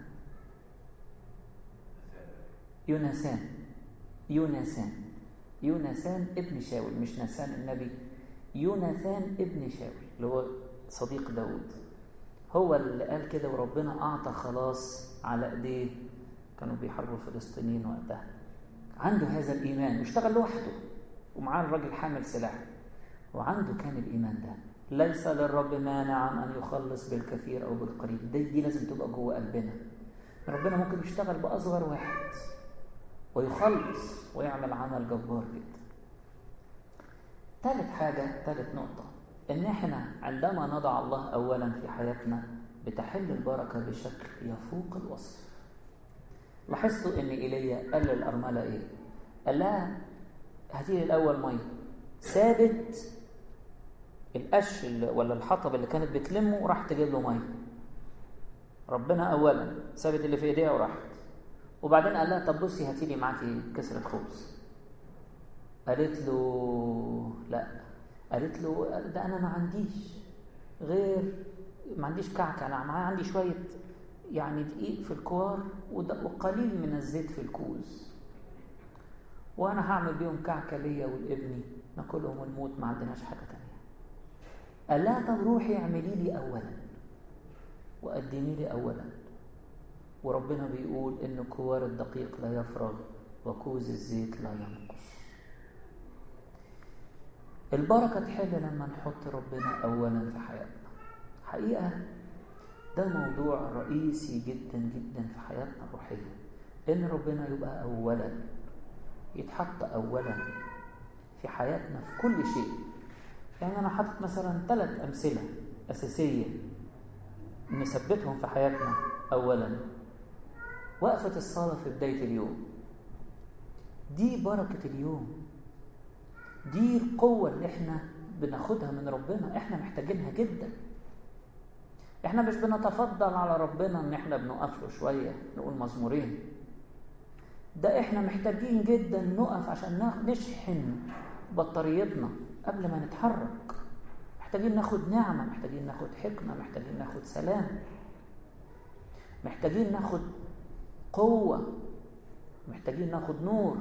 يونسان يونسان يونسان ابن شاول مش نسان النبي يوناثان ابن شاول اللي هو صديق داود هو اللي قال كده وربنا أعطى خلاص على إيديه كانوا بيحاربوا الفلسطينيين وقتها عنده هذا الإيمان واشتغل لوحده ومعاه الراجل حامل سلاح وعنده كان الإيمان ده ليس للرب مانع أن يخلص بالكثير أو بالقليل دي, دي لازم تبقى جوه قلبنا ربنا ممكن يشتغل بأصغر واحد ويخلص ويعمل عمل جبار جدا ثالث حاجة ثالث نقطة إن إحنا عندما نضع الله أولا في حياتنا بتحل البركة بشكل يفوق الوصف لاحظتوا إن إيليا قال للأرملة إيه؟ قال لها هاتي لي الأول مية سابت القش ولا الحطب اللي كانت بتلمه وراح تجيب له مية ربنا أولا سابت اللي في إيديها وراحت وبعدين قال لها طب بصي هاتي لي معاكي كسرة خبز قالت له لا قالت له ده انا ما عنديش غير ما عنديش كعكه انا معايا عندي شويه يعني دقيق في الكوار وقليل من الزيت في الكوز وانا هعمل بيهم كعكه ليا ولابني ناكلهم ونموت ما عندناش حاجه تانية قال لها طب روحي اعملي لي اولا وقدمي لي اولا وربنا بيقول ان كوار الدقيق لا يفرغ وكوز الزيت لا ينقص البركة تحل لما نحط ربنا أولا في حياتنا حقيقة ده موضوع رئيسي جدا جدا في حياتنا الروحية إن ربنا يبقى أولا يتحط أولا في حياتنا في كل شيء يعني أنا حاطط مثلا ثلاث أمثلة أساسية نثبتهم في حياتنا أولا وقفة الصلاة في بداية اليوم دي بركة اليوم دي القوة اللي احنا بناخدها من ربنا احنا محتاجينها جدا احنا مش بنتفضل على ربنا ان احنا بنقف له شوية نقول مزمورين ده احنا محتاجين جدا نقف عشان نشحن بطاريتنا قبل ما نتحرك محتاجين ناخد نعمة محتاجين ناخد حكمة محتاجين ناخد سلام محتاجين ناخد قوة محتاجين ناخد نور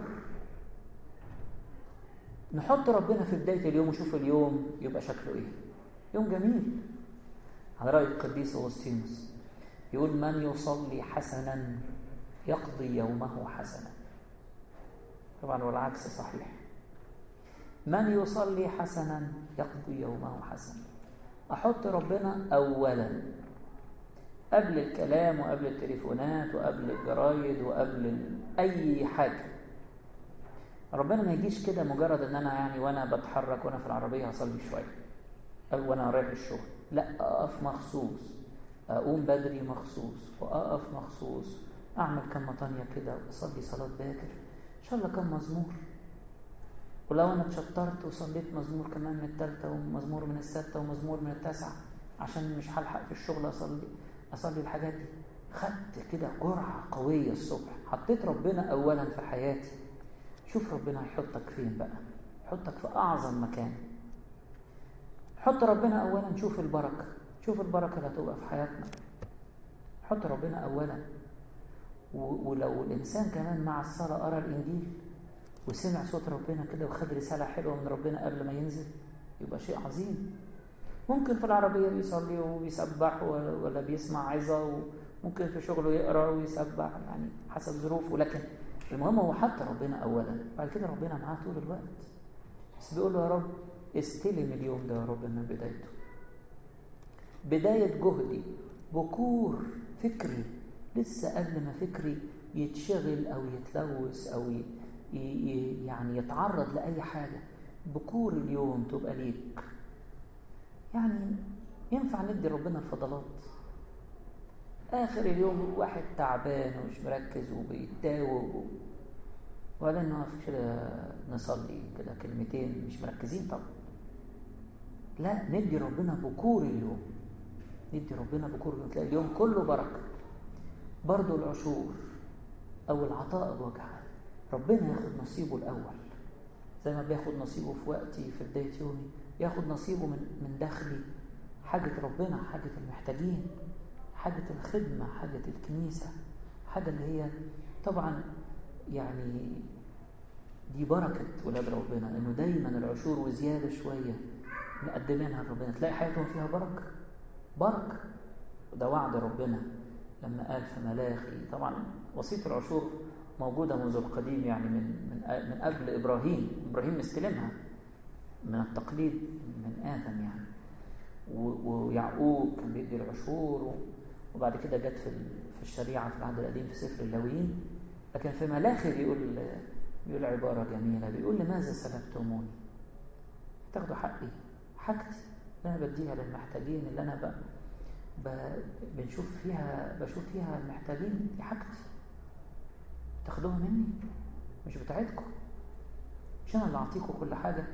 نحط ربنا في بداية اليوم وشوف اليوم يبقى شكله ايه يوم جميل على رأي القديس أغسطينوس يقول من يصلي حسنا يقضي يومه حسنا طبعا والعكس صحيح من يصلي حسنا يقضي يومه حسنا أحط ربنا أولا قبل الكلام وقبل التليفونات وقبل الجرايد وقبل أي حاجة ربنا ما يجيش كده مجرد ان انا يعني وانا بتحرك وانا في العربيه هصلي شويه او وانا رايح الشغل لا اقف مخصوص اقوم بدري مخصوص واقف مخصوص اعمل كم مطانيه كده واصلي صلاه باكر ان شاء الله كم مزمور ولو انا اتشطرت وصليت مزمور كمان من الثالثه ومزمور من السادسه ومزمور من التاسعه عشان مش هلحق في الشغل اصلي اصلي الحاجات دي خدت كده جرعه قويه الصبح حطيت ربنا اولا في حياتي شوف ربنا هيحطك فين بقى يحطك في أعظم مكان حط ربنا أولا شوف البركة شوف البركة اللي هتبقى في حياتنا حط ربنا أولا ولو الإنسان كمان مع الصلاة قرأ الإنجيل وسمع صوت ربنا كده وخد رسالة حلوة من ربنا قبل ما ينزل يبقى شيء عظيم ممكن في العربية بيصلي وبيسبح ولا بيسمع عظة وممكن في شغله يقرأ ويسبح يعني حسب ظروفه لكن المهم هو حط ربنا اولا بعد كده ربنا معاه طول الوقت بس بيقول له يا رب استلم اليوم ده يا رب من بدايته بداية جهدي بكور فكري لسه قبل ما فكري يتشغل او يتلوث او ي... ي... يعني يتعرض لأي حاجة بكور اليوم تبقى ليك يعني ينفع ندي ربنا الفضلات اخر اليوم واحد تعبان ومش مركز وبيتداوب وبعدين نقف كده نصلي كده كلمتين مش مركزين طبعا لا ندي ربنا بكور اليوم ندي ربنا بكور اليوم تلاقي اليوم كله بركه برضه العشور او العطاء بوجه عام ربنا ياخد نصيبه الاول زي ما بياخد نصيبه في وقتي في بدايه يومي ياخد نصيبه من من داخلي حاجه ربنا حاجه المحتاجين حاجه الخدمه حاجه الكنيسه حاجه اللي هي طبعا يعني دي بركه ولاد ربنا انه دايما العشور وزياده شويه مقدمينها لربنا تلاقي حياتهم فيها بركه بركه وده وعد ربنا لما قال في ملاخي طبعا وصيه العشور موجوده منذ القديم يعني من من من قبل ابراهيم ابراهيم مستلمها من التقليد من ادم يعني ويعقوب كان بيدي العشور وبعد كده جت في في الشريعه في العهد القديم في سفر اللاويين لكن في ملاخي بيقول بيقول عباره جميله بيقول لماذا سلبتموني؟ تاخدوا حقي حاجتي اللي انا بديها للمحتاجين اللي انا ب... ب... بنشوف فيها بشوف فيها المحتاجين دي حاجتي تاخدوها مني مش بتاعتكم مش انا اللي اعطيكم كل حاجه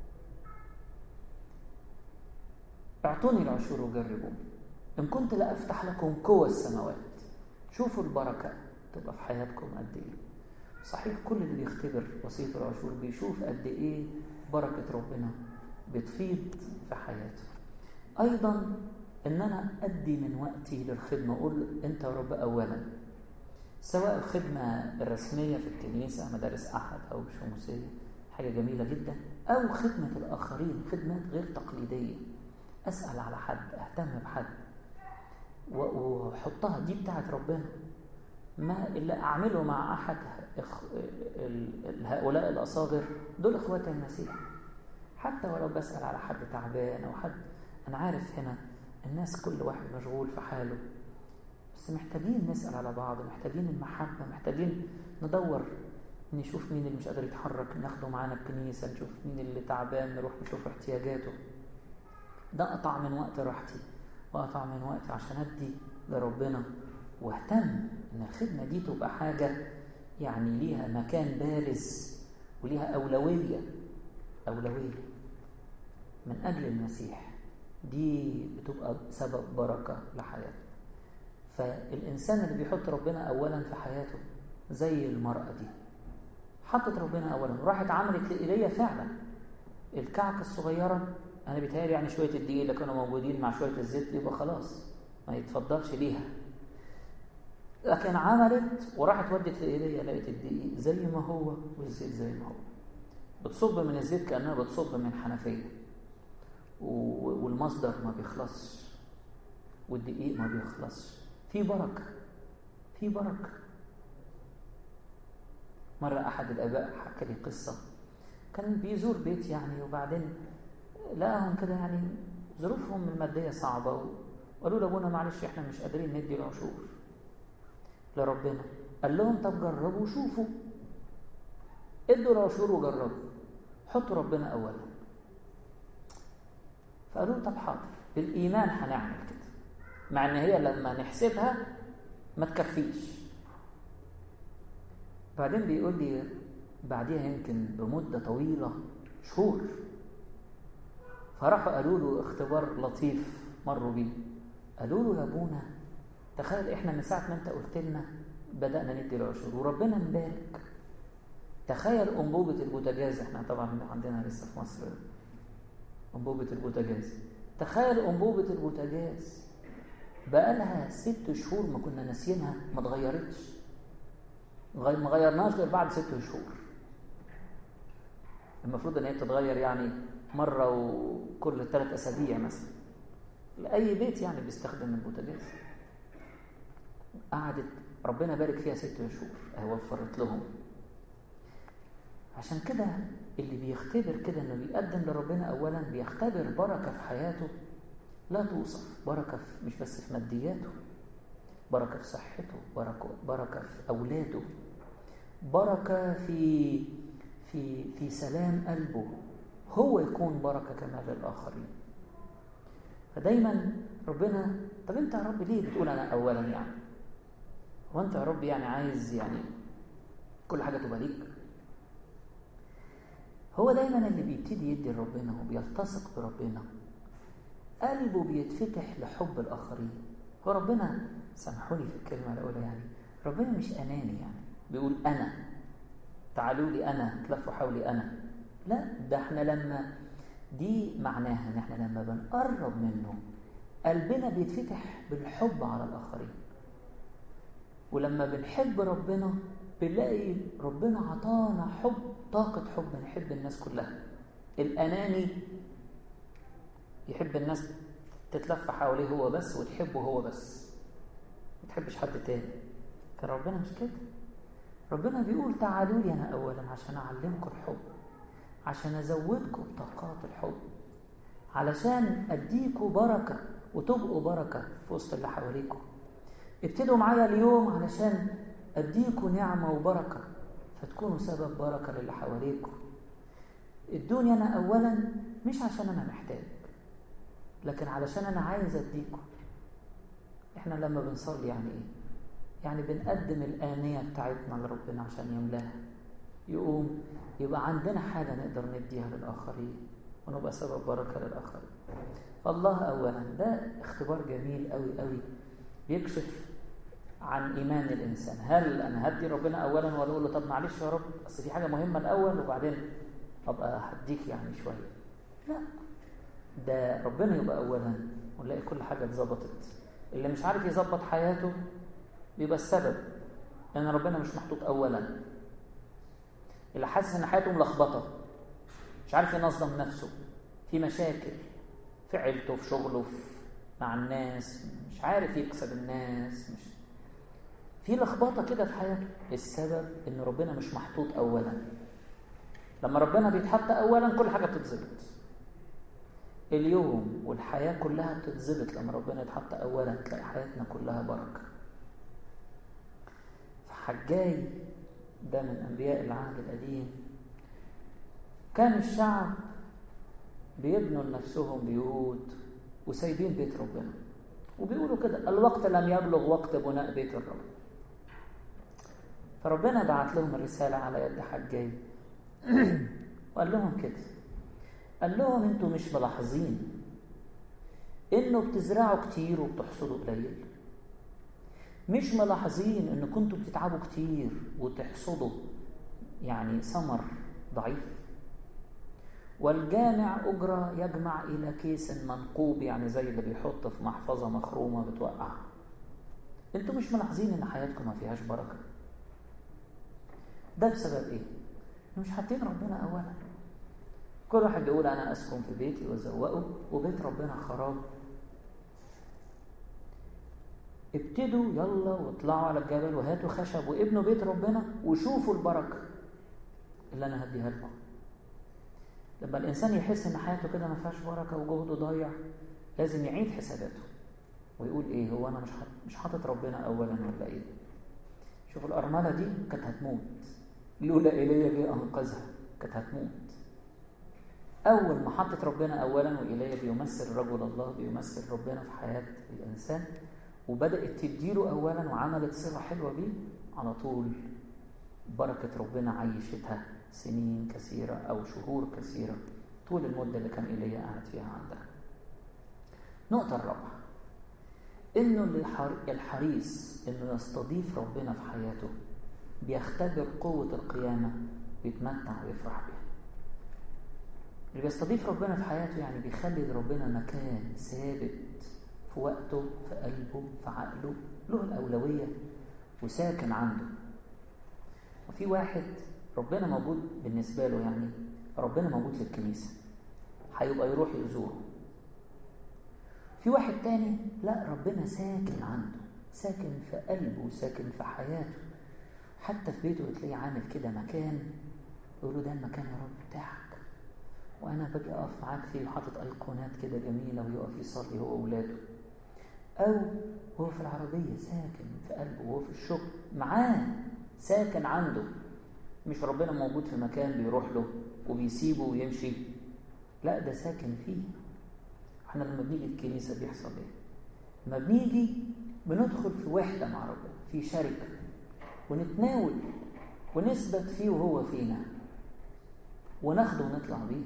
اعطوني العشور وجربوني ان كنت لافتح لكم قوى السماوات شوفوا البركه تبقى في حياتكم قد ايه صحيح كل اللي بيختبر وصيه العشور بيشوف قد ايه بركه ربنا بتفيض في حياته ايضا ان انا ادي من وقتي للخدمه اقول انت يا رب اولا سواء الخدمه الرسميه في الكنيسه مدارس احد او شموسيه حاجه جميله جدا او خدمه الاخرين خدمات غير تقليديه اسال على حد اهتم بحد واحطها دي بتاعت ربنا ما اللي اعمله مع احد هؤلاء الاصاغر دول اخوات المسيح حتى ولو بسال على حد تعبان او حد انا عارف هنا الناس كل واحد مشغول في حاله بس محتاجين نسال على بعض محتاجين المحبه محتاجين ندور نشوف مين اللي مش قادر يتحرك ناخده معانا الكنيسه نشوف مين اللي تعبان نروح نشوف احتياجاته ده قطع من وقت راحتي وقطع من وقتي عشان ادي لربنا واهتم ان الخدمه دي تبقى حاجه يعني ليها مكان بارز وليها اولويه اولويه من اجل المسيح دي بتبقى سبب بركه لحياته فالانسان اللي بيحط ربنا اولا في حياته زي المراه دي حطت ربنا اولا وراحت عملت ايليا فعلا الكعكه الصغيره انا بيتهيألي يعني شويه الدقيق اللي كانوا موجودين مع شويه الزيت يبقى خلاص ما يتفضلش ليها لكن عملت وراحت ودت لايليا لقيت الدقيق زي ما هو والزيت زي ما هو بتصب من الزيت كانها بتصب من حنفيه والمصدر ما بيخلصش والدقيق ما بيخلصش في بركه في بركه مره احد الاباء حكى لي قصه كان بيزور بيت يعني وبعدين لقاهم كده يعني ظروفهم المادية صعبة وقالوا لأبونا معلش احنا مش قادرين ندي العشور لربنا قال لهم طب جربوا وشوفوا ادوا العشور وجربوا حطوا ربنا أولا فقالوا طب حاضر بالإيمان هنعمل كده مع إن هي لما نحسبها ما تكفيش بعدين بيقول لي بعديها يمكن بمدة طويلة شهور فراحوا قالوا له اختبار لطيف مروا بيه قالوا له يا ابونا تخيل احنا من ساعه ما انت قلت لنا بدانا ندي العشور وربنا مبارك تخيل انبوبه البوتاجاز احنا طبعا عندنا لسه في مصر انبوبه البوتاجاز تخيل انبوبه البوتاجاز بقى لها ست شهور ما كنا ناسيينها ما اتغيرتش ما غيرناش غير بعد ست شهور المفروض ان هي بتتغير يعني مرة وكل ثلاث أسابيع مثلا لأي بيت يعني بيستخدم البوتاجاز قعدت ربنا بارك فيها ست شهور وفرت لهم عشان كده اللي بيختبر كده انه بيقدم لربنا اولا بيختبر بركه في حياته لا توصف بركه في مش بس في مادياته بركه في صحته بركه بركه في اولاده بركه في في في سلام قلبه هو يكون بركة كمان للآخرين فدايما ربنا طب انت يا رب ليه بتقول انا اولا يعني هو انت يا رب يعني عايز يعني كل حاجه تبقى ليك هو دايما اللي بيبتدي يدي لربنا وبيلتصق بربنا قلبه بيتفتح لحب الاخرين هو ربنا سامحوا لي في الكلمه الاولى يعني ربنا مش اناني يعني بيقول انا تعالوا لي انا تلفوا حولي انا لا ده احنا لما دي معناها ان احنا لما بنقرب منه قلبنا بيتفتح بالحب على الاخرين ولما بنحب ربنا بنلاقي ربنا عطانا حب طاقة حب نحب الناس كلها الأناني يحب الناس تتلف حواليه هو بس وتحبه هو بس ما تحبش حد تاني كان ربنا مش كده ربنا بيقول تعالوا لي أنا أولا عشان أعلمكم الحب عشان أزودكم طاقات الحب علشان أديكوا بركة وتبقوا بركة في وسط اللي حواليكم ابتدوا معايا اليوم علشان أديكوا نعمة وبركة فتكونوا سبب بركة للي حواليكم ادوني أنا أولا مش عشان أنا محتاج لكن علشان أنا عايز أديكوا إحنا لما بنصلي يعني إيه؟ يعني بنقدم الآنية بتاعتنا لربنا عشان يملاها يقوم يبقى عندنا حاجة نقدر نديها للآخرين ونبقى سبب بركة للآخرين فالله أولا ده اختبار جميل قوي قوي بيكشف عن ايمان الانسان هل انا هدي ربنا اولا ولا اقول له طب معلش يا رب اصل في حاجه مهمه الاول وبعدين ابقى هديك يعني شويه لا ده ربنا يبقى اولا ونلاقي كل حاجه اتظبطت اللي مش عارف يظبط حياته بيبقى السبب لان ربنا مش محطوط اولا اللي حاسس ان حياته ملخبطه مش عارف ينظم نفسه في مشاكل في عيلته في شغله في مع الناس مش عارف يكسب الناس مش في لخبطة كده في حياته السبب ان ربنا مش محطوط اولا لما ربنا بيتحط اولا كل حاجة بتتظبط اليوم والحياة كلها بتتظبط لما ربنا يتحط اولا تلاقي حياتنا كلها بركة فحجاي ده من انبياء العهد القديم كان الشعب بيبنوا لنفسهم بيوت وسايبين بيت ربنا وبيقولوا كده الوقت لم يبلغ وقت بناء بيت الرب فربنا بعت لهم الرسالة على يد حجاي وقال لهم كده قال لهم انتوا مش ملاحظين انه بتزرعوا كتير وبتحصدوا قليل مش ملاحظين ان كنتوا بتتعبوا كتير وتحصدوا يعني ثمر ضعيف والجامع أجرة يجمع إلى كيس منقوب يعني زي اللي بيحط في محفظة مخرومة بتوقع انتوا مش ملاحظين ان حياتكم ما فيهاش بركة ده بسبب ايه؟ مش حاطين ربنا أولا كل واحد بيقول أنا أسكن في بيتي وأزوقه وبيت ربنا خراب ابتدوا يلا واطلعوا على الجبل وهاتوا خشب وابنوا بيت ربنا وشوفوا البركة اللي أنا هديها لكم لما الإنسان يحس إن حياته كده ما فيهاش بركة وجهده ضايع لازم يعيد حساباته ويقول إيه هو أنا مش حاطط مش حاطط ربنا أولا ولا إيه؟ شوف الأرملة دي كانت هتموت لولا إيليا جه أنقذها كانت هتموت أول ما حطت ربنا أولا وإيليا بيمثل رجل الله بيمثل ربنا في حياة الإنسان وبدأت تديله أولا وعملت صلة حلوة بيه على طول بركة ربنا عيشتها سنين كثيرة أو شهور كثيرة طول المدة اللي كان إيليا قاعد فيها عندها نقطة الرابعة إنه الحريص إنه يستضيف ربنا في حياته بيختبر قوة القيامة بيتمتع ويفرح بيها اللي بيستضيف ربنا في حياته يعني بيخلي لربنا مكان ثابت في وقته في قلبه في عقله له الأولوية وساكن عنده وفي واحد ربنا موجود بالنسبة له يعني ربنا موجود في الكنيسة هيبقى يروح يزوره في واحد تاني لا ربنا ساكن عنده ساكن في قلبه ساكن في حياته حتى في بيته بتلاقيه عامل كده مكان يقول له ده المكان يا رب بتاعك وانا باجي اقف معاك فيه وحاطط ايقونات كده جميله ويقف يصلي هو واولاده او هو في العربيه ساكن في قلبه وهو في الشغل معاه ساكن عنده مش ربنا موجود في مكان بيروح له وبيسيبه ويمشي لا ده ساكن فيه احنا لما بنيجي الكنيسه بيحصل ايه ما بنيجي بندخل في وحدة مع ربنا في شركة ونتناول ونثبت فيه وهو فينا وناخده ونطلع بيه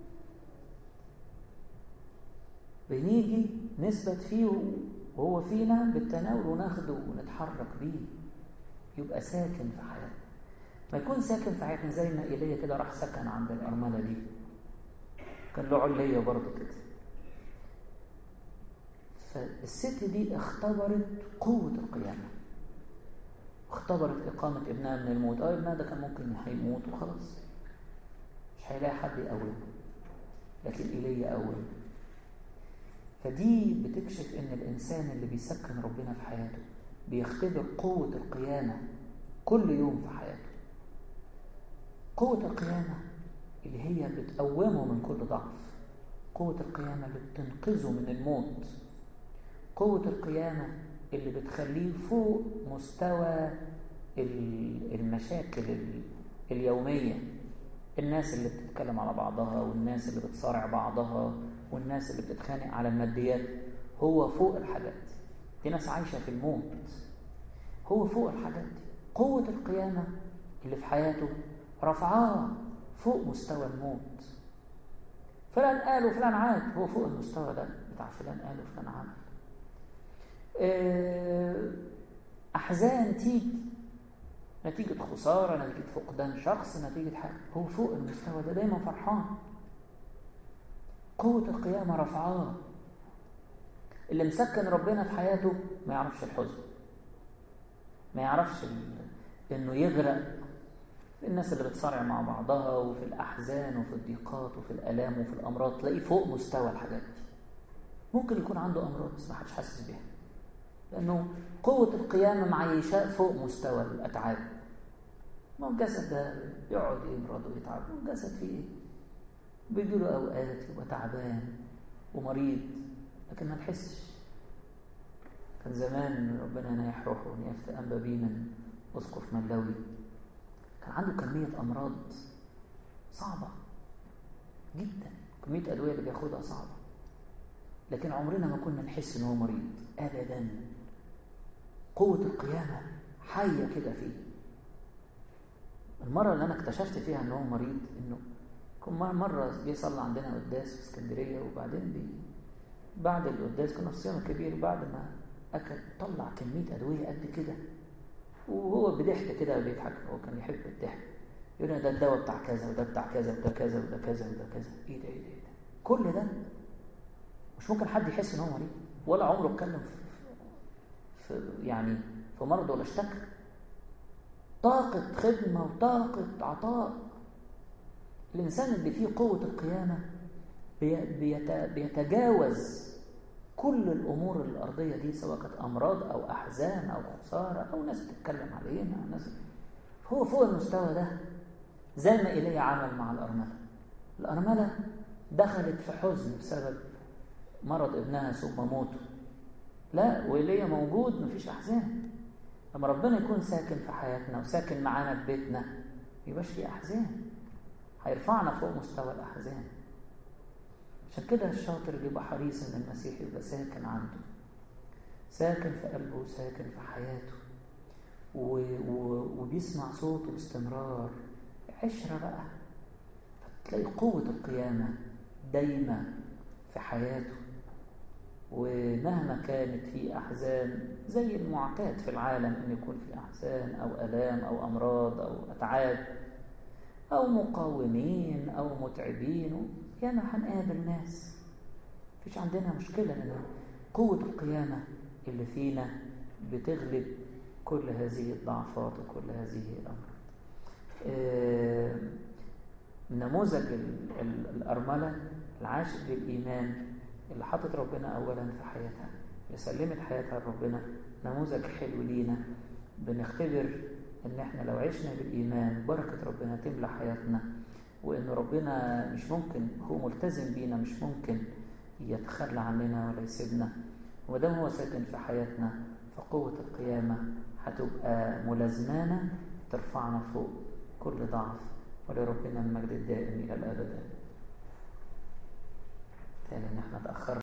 بنيجي نثبت فيه وهو فينا بالتناول وناخده ونتحرك بيه يبقى ساكن في حياتنا ما يكون ساكن في حياتنا زي ما ايليا كده راح سكن عند الأرملة دي كان له علية برضه كده فالست دي اختبرت قوة القيامة اختبرت إقامة ابنها من الموت اه ابنها ده كان ممكن هيموت وخلاص مش هيلاقي حد يقومه لكن إيليا قوم فدي بتكشف ان الانسان اللي بيسكن ربنا في حياته بيختبر قوة القيامة كل يوم في حياته قوة القيامة اللي هي بتقومه من كل ضعف قوة القيامة اللي بتنقذه من الموت قوة القيامة اللي بتخليه فوق مستوى المشاكل اليومية الناس اللي بتتكلم على بعضها والناس اللي بتصارع بعضها والناس اللي بتتخانق على الماديات هو فوق الحاجات دي دي ناس عايشة في الموت هو فوق الحاجات دي قوة القيامة اللي في حياته رفعاه فوق مستوى الموت فلان قال وفلان عاد هو فوق المستوى ده بتاع فلان قال وفلان عمل أحزان تيجي نتيجة خسارة نتيجة فقدان شخص نتيجة حاجة هو فوق المستوى ده دايما فرحان قوة القيامة رفعاه اللي مسكن ربنا في حياته ما يعرفش الحزن ما يعرفش انه يغرق في الناس اللي بتصارع مع بعضها وفي الأحزان وفي الضيقات وفي الآلام وفي الأمراض تلاقيه فوق مستوى الحاجات دي ممكن يكون عنده أمراض بس ما حدش حاسس بيها لأنه قوة القيامة معيشاه فوق مستوى الأتعاب ما هو الجسد ده يقعد يمرض ويتعب الجسد فيه ايه؟ بيجي له أوقات يبقى تعبان ومريض لكن ما نحسش كان زمان ربنا ينيح روحه ونيافة أنبا بينا أسقف ملوي كان عنده كمية أمراض صعبة جدا كمية أدوية اللي بياخدها صعبة لكن عمرنا ما كنا نحس إن هو مريض أبدا قوة القيامة حية كده فيه المرة اللي أنا اكتشفت فيها إن هو مريض إنه كان مرة جه يصلي عندنا قداس في اسكندرية وبعدين بي بعد القداس كنا في صيام كبير بعد ما أكل طلع كمية أدوية قد كده وهو بضحك كده بيضحك هو كان يحب الضحك يقول لنا ده الدواء بتاع كذا وده بتاع كذا وده كذا وده كذا وده كذا ايه ده ايه ده ايه ده كل ده مش ممكن حد يحس ان هو مريض ولا عمره اتكلم في, في يعني في مرض ولا اشتكى طاقة خدمة وطاقة عطاء الإنسان اللي فيه قوة القيامة بيتجاوز كل الأمور الأرضية دي سواء كانت أمراض أو أحزان أو خسارة أو ناس بتتكلم علينا أو ناس هو فوق المستوى ده زي ما إيليا عمل مع الأرملة الأرملة دخلت في حزن بسبب مرض ابنها ثم موته لا وإيليا موجود مفيش أحزان لما ربنا يكون ساكن في حياتنا وساكن معانا في بيتنا يبقاش في أحزان هيرفعنا فوق مستوى الأحزان عشان كده الشاطر بيبقى حريص ان المسيح يبقى ساكن عنده ساكن في قلبه وساكن في حياته و... و... وبيسمع صوته باستمرار عشرة بقى فتلاقي قوة القيامة دايما في حياته ومهما كانت في أحزان زي المعتاد في العالم أن يكون في أحزان أو ألام أو أمراض أو أتعاب أو مقاومين أو متعبين ياما هنقابل ناس مفيش عندنا مشكلة لأن قوة القيامة اللي فينا بتغلب كل هذه الضعفات وكل هذه الأمراض آه نموذج الأرملة العاشق للإيمان اللي حطت ربنا أولا في حياتها اللي سلمت حياتها لربنا نموذج حلو لينا بنختبر ان احنا لو عشنا بالايمان بركه ربنا تملى حياتنا وان ربنا مش ممكن هو ملتزم بينا مش ممكن يتخلى عننا ولا يسيبنا ودام هو ساكن في حياتنا فقوه القيامه هتبقى ملازمانا ترفعنا فوق كل ضعف ولربنا المجد الدائم الى الابد تاني ان احنا تاخرنا